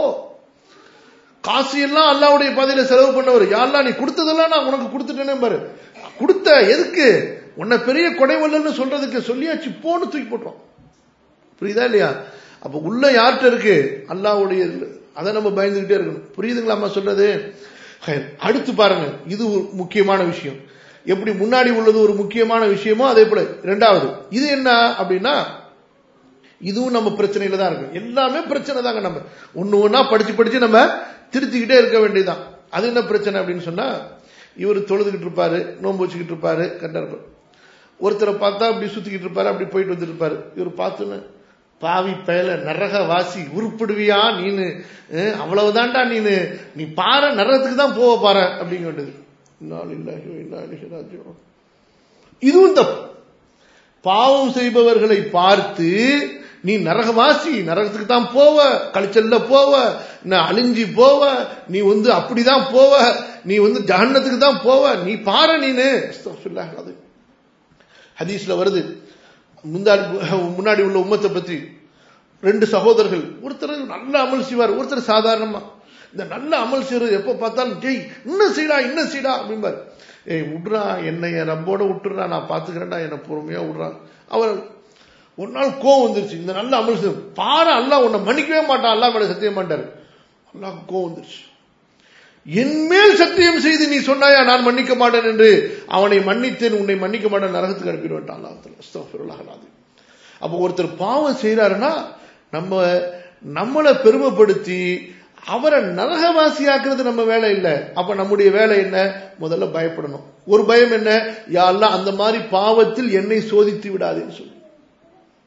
காசு எல்லாம் அல்லாவுடைய பாதையில செலவு பண்ணவர் யாரெல்லாம் நீ கொடுத்ததெல்லாம் நான் உனக்கு கொடுத்துட்டேனே பாரு கொடுத்த எதுக்கு உன்னை பெரிய கொடைவல்லன்னு சொல்றதுக்கு சொல்லியாச்சு போன்னு தூக்கி போட்டோம் புரியுதா இல்லையா அப்ப உள்ள யார்கிட்ட இருக்கு அல்லாவுடைய அதை நம்ம பயந்துகிட்டே இருக்கணும் புரியுதுங்களாம்மா சொல்றது ஹைர். அடுத்து பாருங்க இது ஒரு முக்கியமான விஷயம் எப்படி முன்னாடி உள்ளது ஒரு முக்கியமான விஷயமோ அதே போல இரண்டாவது இது என்ன அப்படின்னா இதுவும் நம்ம பிரச்சனையில தான் இருக்கு எல்லாமே பிரச்சனை தாங்க நம்ம ஒண்ணு ஒண்ணா படிச்சு படிச்சு நம்ம திருத்திக்கிட்டே இருக்க வேண்டியதுதான் அது என்ன பிரச்சனை அப்படின்னு சொன்னா இவர் தொழுதுகிட்டு இருப்பாரு நோன்பு வச்சுக்கிட்டு இருப்பாரு கரெக்டா இருப்பாரு ஒருத்தரை பார்த்தா அப்படி சுத்திக்கிட்டு இருப்பாரு அப்படி போயிட்டு வந்துட்டு இருப்பாரு இவர் பார்த்துன்னு பாவி பயல நரக வாசி உருப்பிடுவியா நீனு அஹ், அவ்வளவுதான்டா நீனு நீ பாரு நரகத்துக்கு தான் போக பாரு அப்படிங்க வேண்டியது இன்னால் இல்லாஹி வ இன்னா இலைஹி ராஜிஊன். இதுவும் தப்பு பாவம் செய்பவர்களை பார்த்து நீ நரகவாசி நரகத்துக்கு தான் போவ கழிச்சல்ல போவ நான் அழிஞ்சி போவ நீ வந்து அப்படிதான் போவ நீ வந்து ஜஹன்னத்துக்கு தான் போவ நீ பாரு நீனு அஸ்தக்ஃபிருல்லாஹ் அது ஹதீஸ்ல வருது முந்தாடி முன்னாடி உள்ள உம்மத்தை பத்தி ரெண்டு சகோதரர்கள் ஒருத்தர் நல்ல அமல் செய்வார் ஒருத்தர் சாதாரணமா இந்த நல்ல அமல் செய்யறது எப்ப பார்த்தாலும் ஜெய் இன்னும் செய்டா இன்னும் செய்டா அப்படிம்பார் ஏய் விட்றா என்னை என் ரப்போட விட்டுறா நான் பாத்துக்கிறேன்டா என்னை பொறுமையா விட்றான் அவர் ஒரு நாள் கோவம் வந்துருச்சு இந்த நல்ல அமல் செய்யும் பாரு அல்லாஹ் உன்னை மன்னிக்கவே மாட்டான் அல்லாஹ் மேல சத்தியம் மாட்டாரு அல்லாஹ் கோவம் வந்துருச்சு என்மேல் சத்தியம் செய்து நீ சொன்னாயா நான் மன்னிக்க மாட்டேன் என்று அவனை மன்னித்தேன் உன்னை மன்னிக்க மாட்டேன் நரகத்துக்கு அனுப்பிடுவேன் அல்லாஹ் அப்போ ஒருத்தர் பாவம் செய்யறாருன்னா நம்ம நம்மளை பெருமைப்படுத்தி அவரை நரகவாசியாக்குறது நம்ம வேலை இல்லை அப்ப நம்முடைய வேலை என்ன முதல்ல பயப்படணும் ஒரு பயம் என்ன யாரெல்லாம் அந்த மாதிரி பாவத்தில் என்னை சோதித்து விடாதேன்னு சொல்லு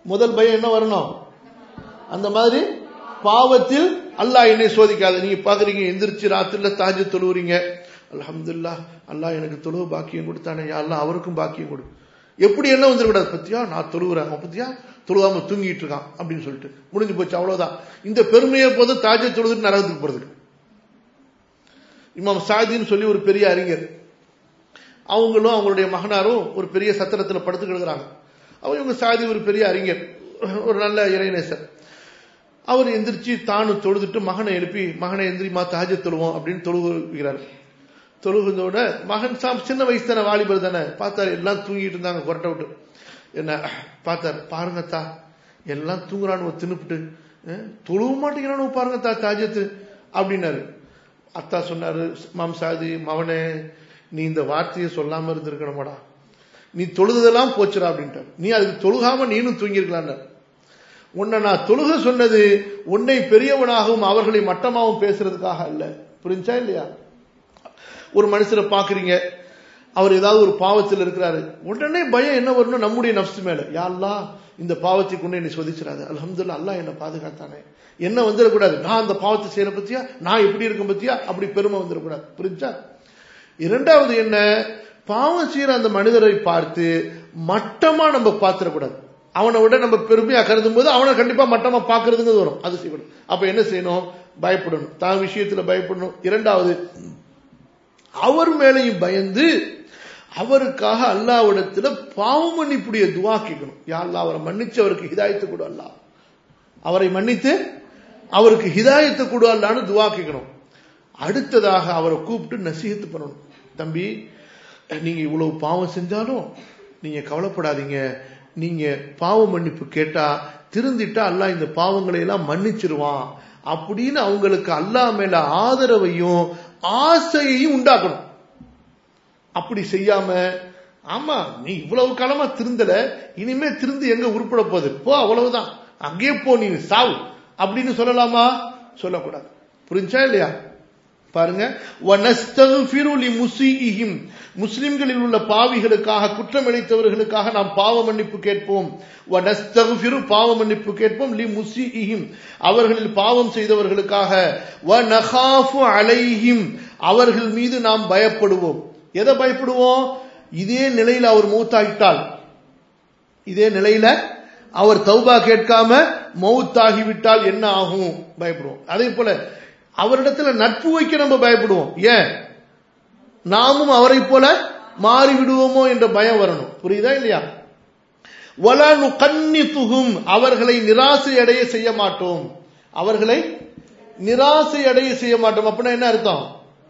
முதல் பயம் என்ன வரணும் அந்த மாதிரி பாவத்தில் அல்லாஹ் என்னை சோதிக்காது நீங்க பாக்குறீங்க எந்திரிச்சு ராத்திரில தாஜ் தொழுவுறீங்க அல்ஹம்துல்லா அல்லாஹ் எனக்கு தொழுவு பாக்கியம் கொடுத்தானே அல்லாஹ் அவருக்கும் பாக்கியம் கொடு எப்படி என்ன வந்துடக்கூடாது பத்தியா நான் தொழுகிறேன் அவன் பத்தியா தொழுவாம தூங்கிட்டு இருக்கான் அப்படின்னு சொல்லிட்டு முடிஞ்சு போச்சு அவ்வளவுதான் இந்த பெருமையை போது தாஜை தொழுதுட்டு நரகத்துக்கு போறதுக்கு இமாம் சாதின்னு சொல்லி ஒரு பெரிய அறிஞர் அவங்களும் அவங்களுடைய மகனாரும் ஒரு பெரிய சத்திரத்தில் படுத்து கிடக்குறாங்க அவங்க இவங்க சாதி ஒரு பெரிய அறிஞர் ஒரு நல்ல இறைநேசர் அவர் எந்திரிச்சு தானு தொழுதுட்டு மகனை எழுப்பி மகனை எந்திரிமா தாஜ தொழுவோம் அப்படின்னு தொழுகிறார் தொழுகிறதோட மகன் சாம் சின்ன வயசு தானே வாலிபர் தானே பார்த்தாரு எல்லாம் தூங்கிட்டு இருந்தாங்க கொரட்டை விட்டு என்ன பார்த்தாரு பாருங்கத்தா எல்லாம் தூங்குறான்னு தின்னுபிட்டு தொழுவ மாட்டேங்கிறானு பாருங்கத்தா தாஜத்து அப்படின்னாரு அத்தா சொன்னாரு மாம் சாதி மவனே நீ இந்த வார்த்தையை சொல்லாம இருந்திருக்கணுமாடா நீ தொழுதெல்லாம் போச்சுடா அப்படின்ட்டார் நீ அதுக்கு தொழுகாம நீனும் தூங்கியிருக்கலான்னு உன்னை நான் தொழுக சொன்னது உன்னை பெரியவனாகவும் அவர்களை மட்டமாகவும் பேசுறதுக்காக அல்ல புரிஞ்சா இல்லையா ஒரு மனுஷரை பாக்குறீங்க அவர் ஏதாவது ஒரு பாவத்தில் இருக்கிறாரு உடனே பயம் என்ன வரணும் நம்முடைய நப்சு மேல யாழ்லா இந்த பாவத்தை கொண்டு என்னை சோதிச்சிடாது அலமதுல்லா அல்லா என்னை பாதுகாத்தானே என்ன வந்துடக்கூடாது நான் அந்த பாவத்தை செய்யற பத்தியா நான் எப்படி இருக்கும் பத்தியா அப்படி பெருமை வந்துடக்கூடாது புரிஞ்சா இரண்டாவது என்ன பாவம் செய்யற அந்த மனிதரை பார்த்து மட்டமா நம்ம பார்த்துடக்கூடாது அவனை விட நம்ம பெருமையா கருதும் போது அவனை கண்டிப்பா மட்டமா பாக்குறதுங்கிறது வரும் அது செய்யணும் அப்ப என்ன செய்யணும் பயப்படணும் தான் விஷயத்துல பயப்படணும் இரண்டாவது அவர் மேலையும் பயந்து அவருக்காக அல்லாவிடத்துல பாவம் மன்னிப்புடைய துவா கேட்கணும் யாழ்லா அவரை மன்னிச்சு அவருக்கு ஹிதாயத்து கொடு அல்லா அவரை மன்னித்து அவருக்கு ஹிதாயத்தை கொடு அல்லான்னு துவா கேட்கணும் அடுத்ததாக அவரை கூப்பிட்டு நசீகத்து பண்ணணும் தம்பி நீங்க இவ்வளவு பாவம் செஞ்சாலும் நீங்க கவலைப்படாதீங்க நீங்க பாவ மன்னிப்பு கேட்டா திருந்திட்டா அல்லா இந்த பாவங்களை எல்லாம் மன்னிச்சிருவான் அப்படின்னு அவங்களுக்கு அல்லா மேல ஆதரவையும் ஆசையையும் உண்டாக்கணும் அப்படி செய்யாம ஆமா நீ இவ்வளவு காலமா திருந்தல இனிமே திருந்து எங்க உருப்பட போகுது போ அவ்வளவுதான் அங்கே போ நீ சாவு அப்படின்னு சொல்லலாமா சொல்லக்கூடாது புரிஞ்சா இல்லையா பாருங்க முஸ்லிம்களில் உள்ள பாவிகளுக்காக குற்றம் இழைத்தவர்களுக்காக நாம் பாவ மன்னிப்பு கேட்போம் பாவ மன்னிப்பு கேட்போம் லி முசிஹிம் அவர்களில் பாவம் செய்தவர்களுக்காக அலைஹிம் அவர்கள் மீது நாம் பயப்படுவோம் எதை பயப்படுவோம் இதே நிலையில் அவர் மூத்தாகிட்டால் இதே நிலையில அவர் தௌபா கேட்காம மௌத்தாகிவிட்டால் என்ன ஆகும் பயப்படுவோம் அதே போல அவரிடத்துல நட்பு வைக்க நம்ம பயப்படுவோம் ஏன் நாமும் அவரை போல மாறி விடுவோமோ என்ற பயம் வரணும் புரியுதா இல்லையா வலானு கன்னி துகும் அவர்களை நிராசை அடைய செய்ய மாட்டோம் அவர்களை நிராசை அடைய செய்ய மாட்டோம் அப்படின்னா என்ன அர்த்தம்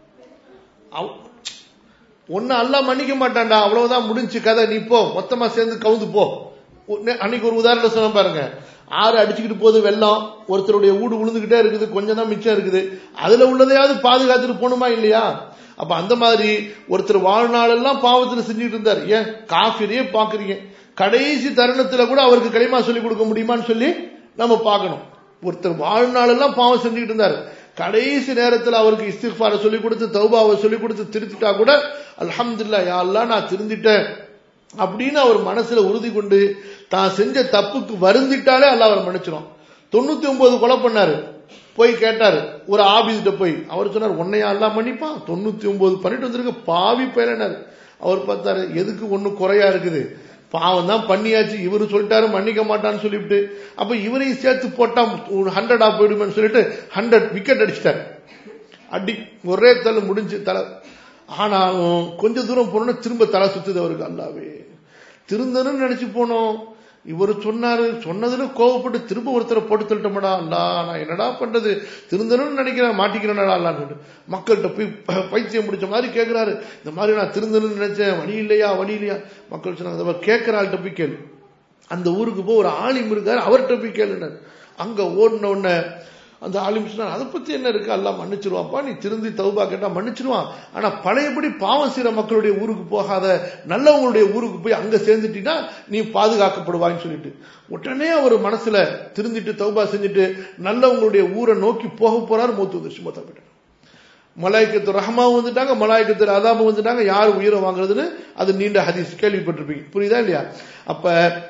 ஒன்னு அல்லா மன்னிக்க மாட்டான்டா அவ்வளவுதான் முடிஞ்சு கதை நீ போ மொத்தமா சேர்ந்து கவுந்து போ அன்னைக்கு ஒரு உதாரணம் சொன்ன பாருங்க ஆறு அடிச்சுக்கிட்டு போகுது வெள்ளம் ஒருத்தருடைய ஊடு விழுந்துகிட்டே இருக்குது கொஞ்சம் தான் மிச்சம் இருக்குது அதுல உள்ளதையாவது பாதுகாத்துட்டு போகணுமா இல்லையா அப்ப அந்த மாதிரி ஒருத்தர் வாழ்நாளெல்லாம் பாவத்துல செஞ்சுட்டு இருந்தார் ஏன் காஃபிரியே பாக்குறீங்க கடைசி தருணத்துல கூட அவருக்கு களிமா சொல்லி கொடுக்க முடியுமான்னு சொல்லி நம்ம பார்க்கணும் ஒருத்தர் வாழ்நாளெல்லாம் பாவம் செஞ்சுக்கிட்டு இருந்தார் கடைசி நேரத்தில் அவருக்கு இஸ்திஃபாரை சொல்லி கொடுத்து தௌபாவை சொல்லி கொடுத்து திருத்திட்டா கூட அல்ஹம்துல்லா யாரெல்லாம் நான் திருந்திட்டேன் அப்படின்னு அவர் மனசுல உறுதி கொண்டு தான் செஞ்ச தப்புக்கு வருந்திட்டாலே அல்ல அவர் மன்னிச்சிடும் தொண்ணூத்தி ஒன்பது கொலை பண்ணாரு போய் கேட்டாரு ஒரு ஆபீஸ்கிட்ட போய் அவர் சொன்னார் உன்னையா எல்லாம் மன்னிப்பான் தொண்ணூத்தி ஒன்பது பண்ணிட்டு வந்திருக்க பாவி பயனார் அவர் பார்த்தாரு எதுக்கு ஒண்ணு குறையா இருக்குது பாவம் தான் பண்ணியாச்சு இவரு சொல்லிட்டாரு மன்னிக்க மாட்டான்னு சொல்லிவிட்டு அப்ப இவரையும் சேர்த்து போட்டா ஹண்ட்ரடா போயிடுமேன்னு சொல்லிட்டு ஹண்ட்ரட் விக்கெட் அடிச்சிட்டாரு அடி ஒரே தலை முடிஞ்சு தலை ஆனாலும் கொஞ்ச தூரம் போனோம்னா திரும்ப தலை சுத்துது அவருக்கு அல்லாவே திருந்தனும் நினைச்சு போனோம் இவர் சொன்னாரு சொன்னதுன்னு கோவப்பட்டு திரும்ப ஒருத்தரை போட்டு தள்ளிட்டோம்டா அல்லா நான் என்னடா பண்றது திருந்தணும்னு நினைக்கிறேன் மாட்டிக்கிறேன்டா அல்லான்னு மக்கள்கிட்ட போய் பைத்தியம் பிடிச்ச மாதிரி கேட்கிறாரு இந்த மாதிரி நான் திருந்தணும்னு நினைச்சேன் வழி இல்லையா வழி இல்லையா மக்கள் சொன்னாங்க கேட்கிற ஆள்கிட்ட போய் கேளு அந்த ஊருக்கு போய் ஒரு ஆலிம் இருக்காரு அவர்கிட்ட போய் கேளுனார் அங்க ஓடின உடனே அந்த ஆலிம் சொன்னார் அதை பத்தி என்ன இருக்கு எல்லாம் மன்னிச்சிருவான்ப்பா நீ திருந்தி தௌபா கேட்டா மன்னிச்சிருவான் ஆனா பழையபடி பாவம் செய்யற மக்களுடைய ஊருக்கு போகாத நல்லவங்களுடைய ஊருக்கு போய் அங்க சேர்ந்துட்டீங்கன்னா நீ பாதுகாக்கப்படுவான்னு சொல்லிட்டு உடனே அவர் மனசுல திருந்திட்டு தௌபா செஞ்சுட்டு நல்லவங்களுடைய ஊரை நோக்கி போக போறாரு மூத்து வந்துருச்சு மொத்த போயிட்டார் மலாய்க்கத்து ரஹமாவும் வந்துட்டாங்க மலாய்க்கத்து அதாபம் வந்துட்டாங்க யார் உயிரை வாங்குறதுன்னு அது நீண்ட ஹதீஸ் கேள்விப்பட்டிருப்பீங்க புரியுதா இல்லையா அப்ப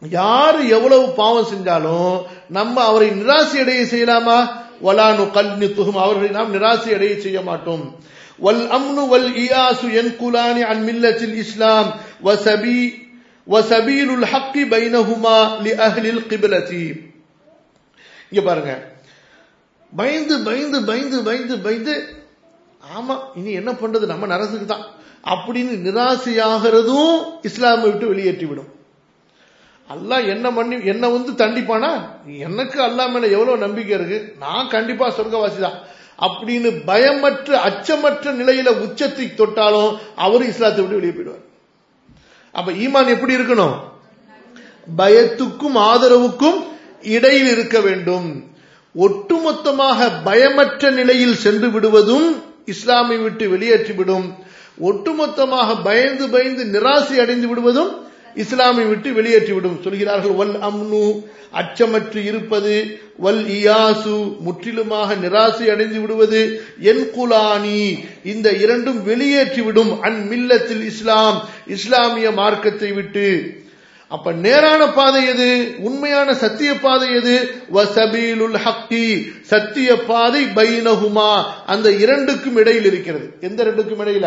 யார் எவ்வளவு பாவம் செஞ்சாலும் நம்ம அவரை நிராசை அடைய செய்யலாமா வலானு கல்னி துகும் அவர்களை நாம் நிராசை அடைய செய்ய மாட்டோம் வல் அம்னு வல் இயாசு என் குலானி அன் மில்லத்தில் இஸ்லாம் வசபி வசபீலுல் ஹக்கி பைனஹுமா லி அஹ்லில் கிபிலதி இங்க பாருங்க பயந்து பயந்து பயந்து பயந்து பயந்து ஆமா இனி என்ன பண்றது நம்ம நரசுக்கு தான் அப்படின்னு நிராசையாகிறதும் இஸ்லாமை விட்டு வெளியேற்றி விடும் அல்லாஹ் என்ன பண்ணி என்ன வந்து தண்டிப்பானா எனக்கு அல்லா மேல எவ்வளவு நம்பிக்கை இருக்கு நான் கண்டிப்பா சொர்க்கவாசி தான் அப்படின்னு பயமற்ற அச்சமற்ற நிலையில உச்சத்தை தொட்டாலும் அவரும் இஸ்லாத்தை விட்டு வெளியே போயிடுவார் அப்ப ஈமான் எப்படி இருக்கணும் பயத்துக்கும் ஆதரவுக்கும் இடையில் இருக்க வேண்டும் ஒட்டுமொத்தமாக பயமற்ற நிலையில் சென்று விடுவதும் இஸ்லாமை விட்டு வெளியேற்றிவிடும் ஒட்டுமொத்தமாக பயந்து பயந்து நிராசை அடைந்து விடுவதும் இஸ்லாமை விட்டு வெளியேற்றிவிடும் சொல்கிறார்கள் வல் அம்னு அச்சமற்று இருப்பது வல் இயாசு முற்றிலுமாக நிராசை அடைந்து விடுவது என் குலானி இந்த இரண்டும் வெளியேற்றிவிடும் அன் மில்லத்தில் இஸ்லாம் இஸ்லாமிய மார்க்கத்தை விட்டு அப்ப நேரான பாதை எது உண்மையான சத்திய பாதை எது வசபீலுல் ஹக்கி சத்திய பாதை பைனஹுமா அந்த இரண்டுக்கும் இடையில் இருக்கிறது எந்த ரெண்டுக்கும் இடையில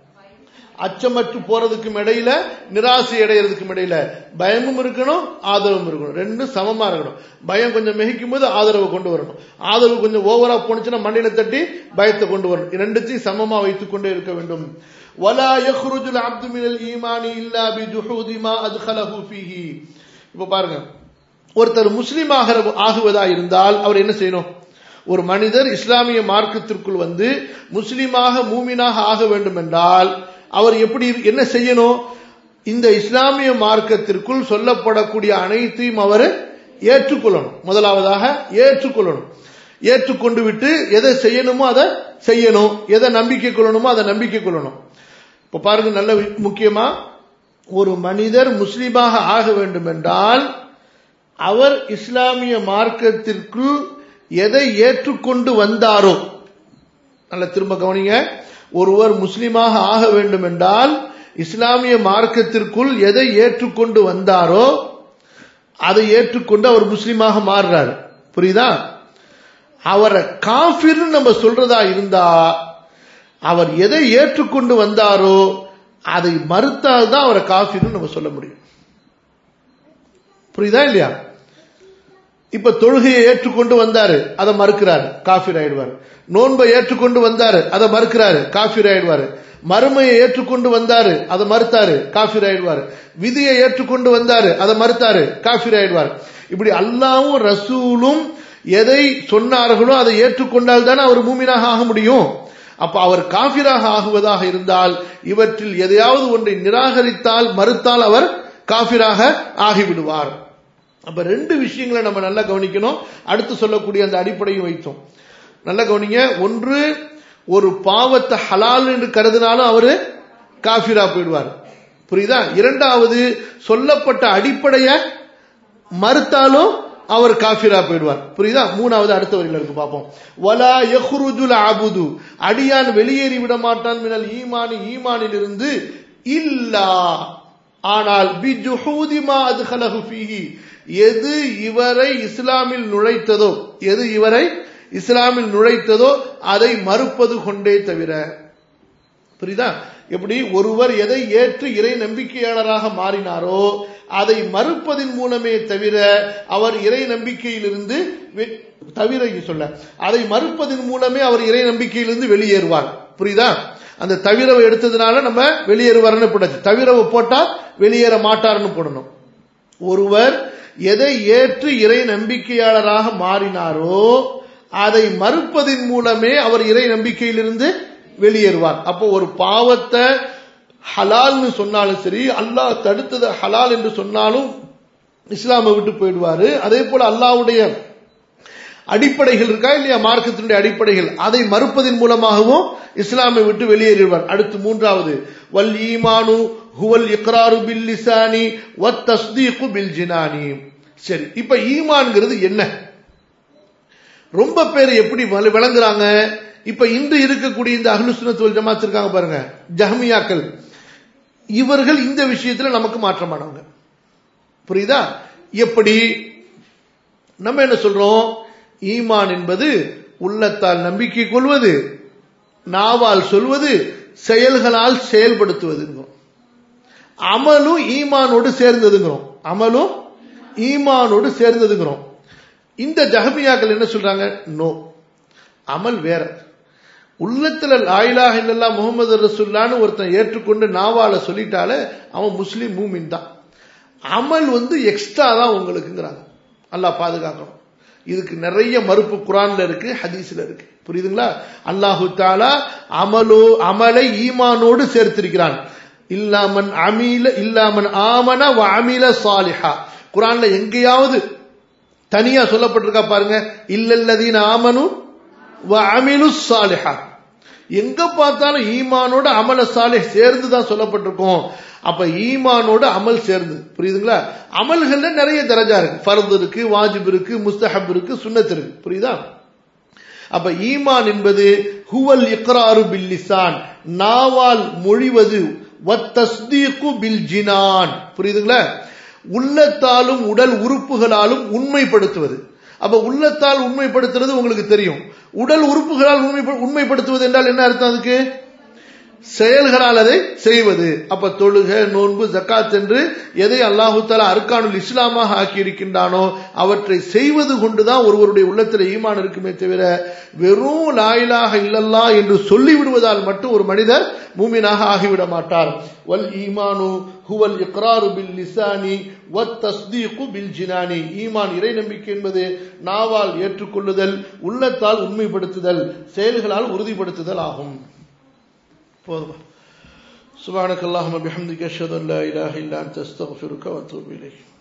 அச்சமற்று போறதுக்கும் இடையில நிராசை அடைகிறதுக்கும் இடையில பயமும் இருக்கணும் ஆதரவும் இருக்கணும் ரெண்டும் சமமா இருக்கணும் பயம் கொஞ்சம் மிகைக்கும் போது ஆதரவு கொண்டு வரணும் ஆதரவு கொஞ்சம் ஓவரா போனுச்சுன்னா மண்ணில தட்டி பயத்தை கொண்டு வரணும் ரெண்டுத்தையும் சமமா வைத்துக் கொண்டே இருக்க வேண்டும் ولا يخرج العبد من الايمان الا بجحود ما ادخله فيه இப்ப பாருங்க ஒருத்தர் முஸ்லீம் ஆகிற ஆகுவதா இருந்தால் அவர் என்ன செய்யணும் ஒரு மனிதர் இஸ்லாமிய மார்க்கத்திற்குள் வந்து முஸ்லீமாக மூமினாக ஆக வேண்டும் என்றால் அவர் எப்படி என்ன செய்யணும் இந்த இஸ்லாமிய மார்க்கத்திற்குள் சொல்லப்படக்கூடிய அனைத்தையும் அவர் ஏற்றுக்கொள்ளணும் முதலாவதாக ஏற்றுக்கொள்ளணும் ஏற்றுக்கொண்டு விட்டு எதை செய்யணுமோ அதை செய்யணும் எதை நம்பிக்கை கொள்ளணுமோ அதை நம்பிக்கை கொள்ளணும் இப்ப பாருங்க நல்ல முக்கியமா ஒரு மனிதர் முஸ்லீமாக ஆக வேண்டும் என்றால் அவர் இஸ்லாமிய மார்க்கத்திற்குள் எதை ஏற்றுக்கொண்டு வந்தாரோ நல்ல திரும்ப கவனிங்க ஒருவர் முஸ்லீமாக ஆக வேண்டும் என்றால் இஸ்லாமிய மார்க்கத்திற்குள் எதை ஏற்றுக்கொண்டு வந்தாரோ அதை ஏற்றுக்கொண்டு அவர் முஸ்லீமாக மாறுறாரு புரியுதா அவரை காஃபிர்னு நம்ம சொல்றதா இருந்தா அவர் எதை ஏற்றுக்கொண்டு வந்தாரோ அதை மறுத்தால் தான் அவரை காஃபிர்னு நம்ம சொல்ல முடியும் புரியுதா இல்லையா இப்ப தொழுகையை ஏற்றுக்கொண்டு வந்தாரு அதை மறுக்கிறாரு காஃபிர் ஆயிடுவாரு நோன்பை ஏற்றுக்கொண்டு வந்தாரு அதை மறுக்கிறாரு காஃபிர் ஆயிடுவாரு மறுமையை ஏற்றுக்கொண்டு வந்தாரு அதை மறுத்தாரு காஃபிர் ஆயிடுவாரு விதியை ஏற்றுக்கொண்டு வந்தாரு அதை மறுத்தாரு காஃபிர் ஆயிடுவார் இப்படி அல்லாவும் ரசூலும் எதை சொன்னார்களோ அதை ஏற்றுக்கொண்டால் தானே அவர் மூமினாக ஆக முடியும் அப்ப அவர் காபிராக ஆகுவதாக இருந்தால் இவற்றில் எதையாவது ஒன்றை நிராகரித்தால் மறுத்தால் அவர் காபிராக ஆகிவிடுவார் அப்ப ரெண்டு விஷயங்களை நம்ம நல்லா கவனிக்கணும் அடுத்து சொல்லக்கூடிய அந்த அடிப்படையும் வைத்தோம் நல்லா கவனிங்க ஒன்று ஒரு பாவத்தை ஹலால் என்று கருதினாலும் அவரு காபிரா போயிடுவார் புரியுதா இரண்டாவது சொல்லப்பட்ட அடிப்படைய மறுத்தாலும் அவர் காஃபிரா போயிடுவார் புரியுதா மூணாவது அடுத்த வரியில இருக்கு பார்ப்போம் வலா யஹ்ருஜுல் அபுது அடியான் வெளியேறி விட மாட்டான் மினல் ஈமானி ஈமானில் இருந்து இல்லா ஆனால் பி ஜுஹூதிமா அதுஹலஹு ஃபீஹி எது இவரை இஸ்லாமில் நுழைத்ததோ எது இவரை இஸ்லாமில் நுழைத்ததோ அதை மறுப்பது கொண்டே தவிர புரியுதா எப்படி ஒருவர் எதை ஏற்று இறை நம்பிக்கையாளராக மாறினாரோ அதை மறுப்பதின் மூலமே தவிர அவர் இறை நம்பிக்கையிலிருந்து தவிர சொல்ல அதை மறுப்பதன் மூலமே அவர் இறை நம்பிக்கையிலிருந்து வெளியேறுவார் புரியுதா அந்த தவிரவை எடுத்ததுனால நம்ம வெளியேறுவார்னு போட்டாச்சு தவிரவை போட்டா வெளியேற மாட்டார்னு போடணும் ஒருவர் எதை ஏற்று இறை நம்பிக்கையாளராக மாறினாரோ அதை மறுப்பதின் மூலமே அவர் இறை நம்பிக்கையிலிருந்து வெளியேறுவார் அப்போ ஒரு பாவத்தை ஹலால்னு சொன்னாலும் சரி அல்லாஹ் தடுத்தது ஹலால் என்று சொன்னாலும் இஸ்லாமை விட்டு போயிடுவாரு அதே போல அல்லாவுடைய அடிப்படைகள் இருக்கா இல்லையா மார்க்கத்தினுடைய அடிப்படைகள் அதை மறுப்பதன் மூலமாகவும் இஸ்லாமை விட்டு வெளியேறுவார் அடுத்து மூன்றாவது வல் ஈமானு ஹுவல் இக்ராரு பில் லிசானி வத் தஸ்தீகு பில் ஜினானி சரி இப்ப ஈமான்ங்கிறது என்ன ரொம்ப பேர் எப்படி விளங்குறாங்க இப்ப இன்று இருக்கக்கூடிய இந்த அஹ்லுசுனத்துவல் ஜமாத் இருக்காங்க பாருங்க ஜஹமியாக்கள் இவர்கள் இந்த விஷயத்துல நமக்கு மாற்றமானவங்க புரியுதா எப்படி நம்ம என்ன சொல்றோம் ஈமான் என்பது உள்ளத்தால் நம்பிக்கை கொள்வது நாவால் சொல்வது செயல்களால் செயல்படுத்துவதுங்கிறோம் அமலும் ஈமானோடு சேர்ந்ததுங்கிறோம் அமலும் ஈமானோடு சேர்ந்ததுங்கிறோம் இந்த ஜஹமியாக்கள் என்ன சொல்றாங்க நோ அமல் வேற உள்ளத்துல லாயிலாக இல்லல்லா முகமது ரசுல்லான்னு ஒருத்தன் ஏற்றுக்கொண்டு நாவால சொல்லிட்டாலே அவன் முஸ்லீம் மூமின் தான் அமல் வந்து எக்ஸ்ட்ரா தான் உங்களுக்குங்கிறாங்க அல்லாஹ் பாதுகாக்கணும் இதுக்கு நிறைய மறுப்பு குரான்ல இருக்கு ஹதீஸ்ல இருக்கு புரியுதுங்களா அல்லாஹு தாலா அமலோ அமலை ஈமானோடு சேர்த்திருக்கிறான் இல்லாமன் அமீல இல்லாமன் ஆமன வ அமில சாலிஹா குரான்ல எங்கேயாவது தனியா சொல்லப்பட்டிருக்கா பாருங்க இல்லல்லதீன ஆமனு வ அமிலு சாலிஹா எங்க பார்த்தாலும் ஈமானோட அமல சாலிஹ் சேர்ந்து தான் சொல்லப்பட்டிருக்கோம் அப்ப ஈமானோட அமல் சேர்ந்து புரியுதுங்களா அமல்கள்ல நிறைய தரஜா இருக்கு ஃபர்து இருக்கு வாஜிப் இருக்கு முஸ்தஹப் இருக்கு சுன்னத் இருக்கு புரியுதா அப்ப ஈமான் என்பது ஹுவல் இக்ராரு பில் லிசான் நாவால் மொழிவது வத்தஸ்தீக்கு பில் ஜினான் புரியுதுங்களா உள்ளத்தாலும் உடல் உறுப்புகளாலும் உண்மைப்படுத்துவது அப்ப உள்ளத்தால் உண்மைப்படுத்துறது உங்களுக்கு தெரியும் உடல் உறுப்புகளால் உண்மை உண்மைப்படுத்துவது என்றால் என்ன அர்த்தம் அதுக்கு செயல்களால் அதை செய்வது அப்ப தொழுக நோன்பு ஜக்காத் என்று எதை அல்லாஹு தாலா அர்கானுல் இஸ்லாமாக ஆக்கி இருக்கின்றானோ அவற்றை செய்வது கொண்டுதான் ஒருவருடைய உள்ளத்தில் ஈமான் இருக்குமே தவிர வெறும் லாயிலாக இல்லல்லா என்று சொல்லிவிடுவதால் மட்டும் ஒரு மனிதர் மூமினாக ஆகிவிட மாட்டார் வல் ஈமானு ஹுவல் இக்ராரு பில் லிசானி வத் தஸ்தீகு பில் ஜினானி ஈமான் இறை நம்பிக்கை என்பது நாவால் ஏற்றுக்கொள்ளுதல் உள்ளத்தால் உண்மைப்படுத்துதல் செயல்களால் உறுதிப்படுத்துதல் ஆகும் போதுமா سبحانك اللهم بحمدك أشهد أن لا إله إلا أنت أستغفرك وأتوب إليك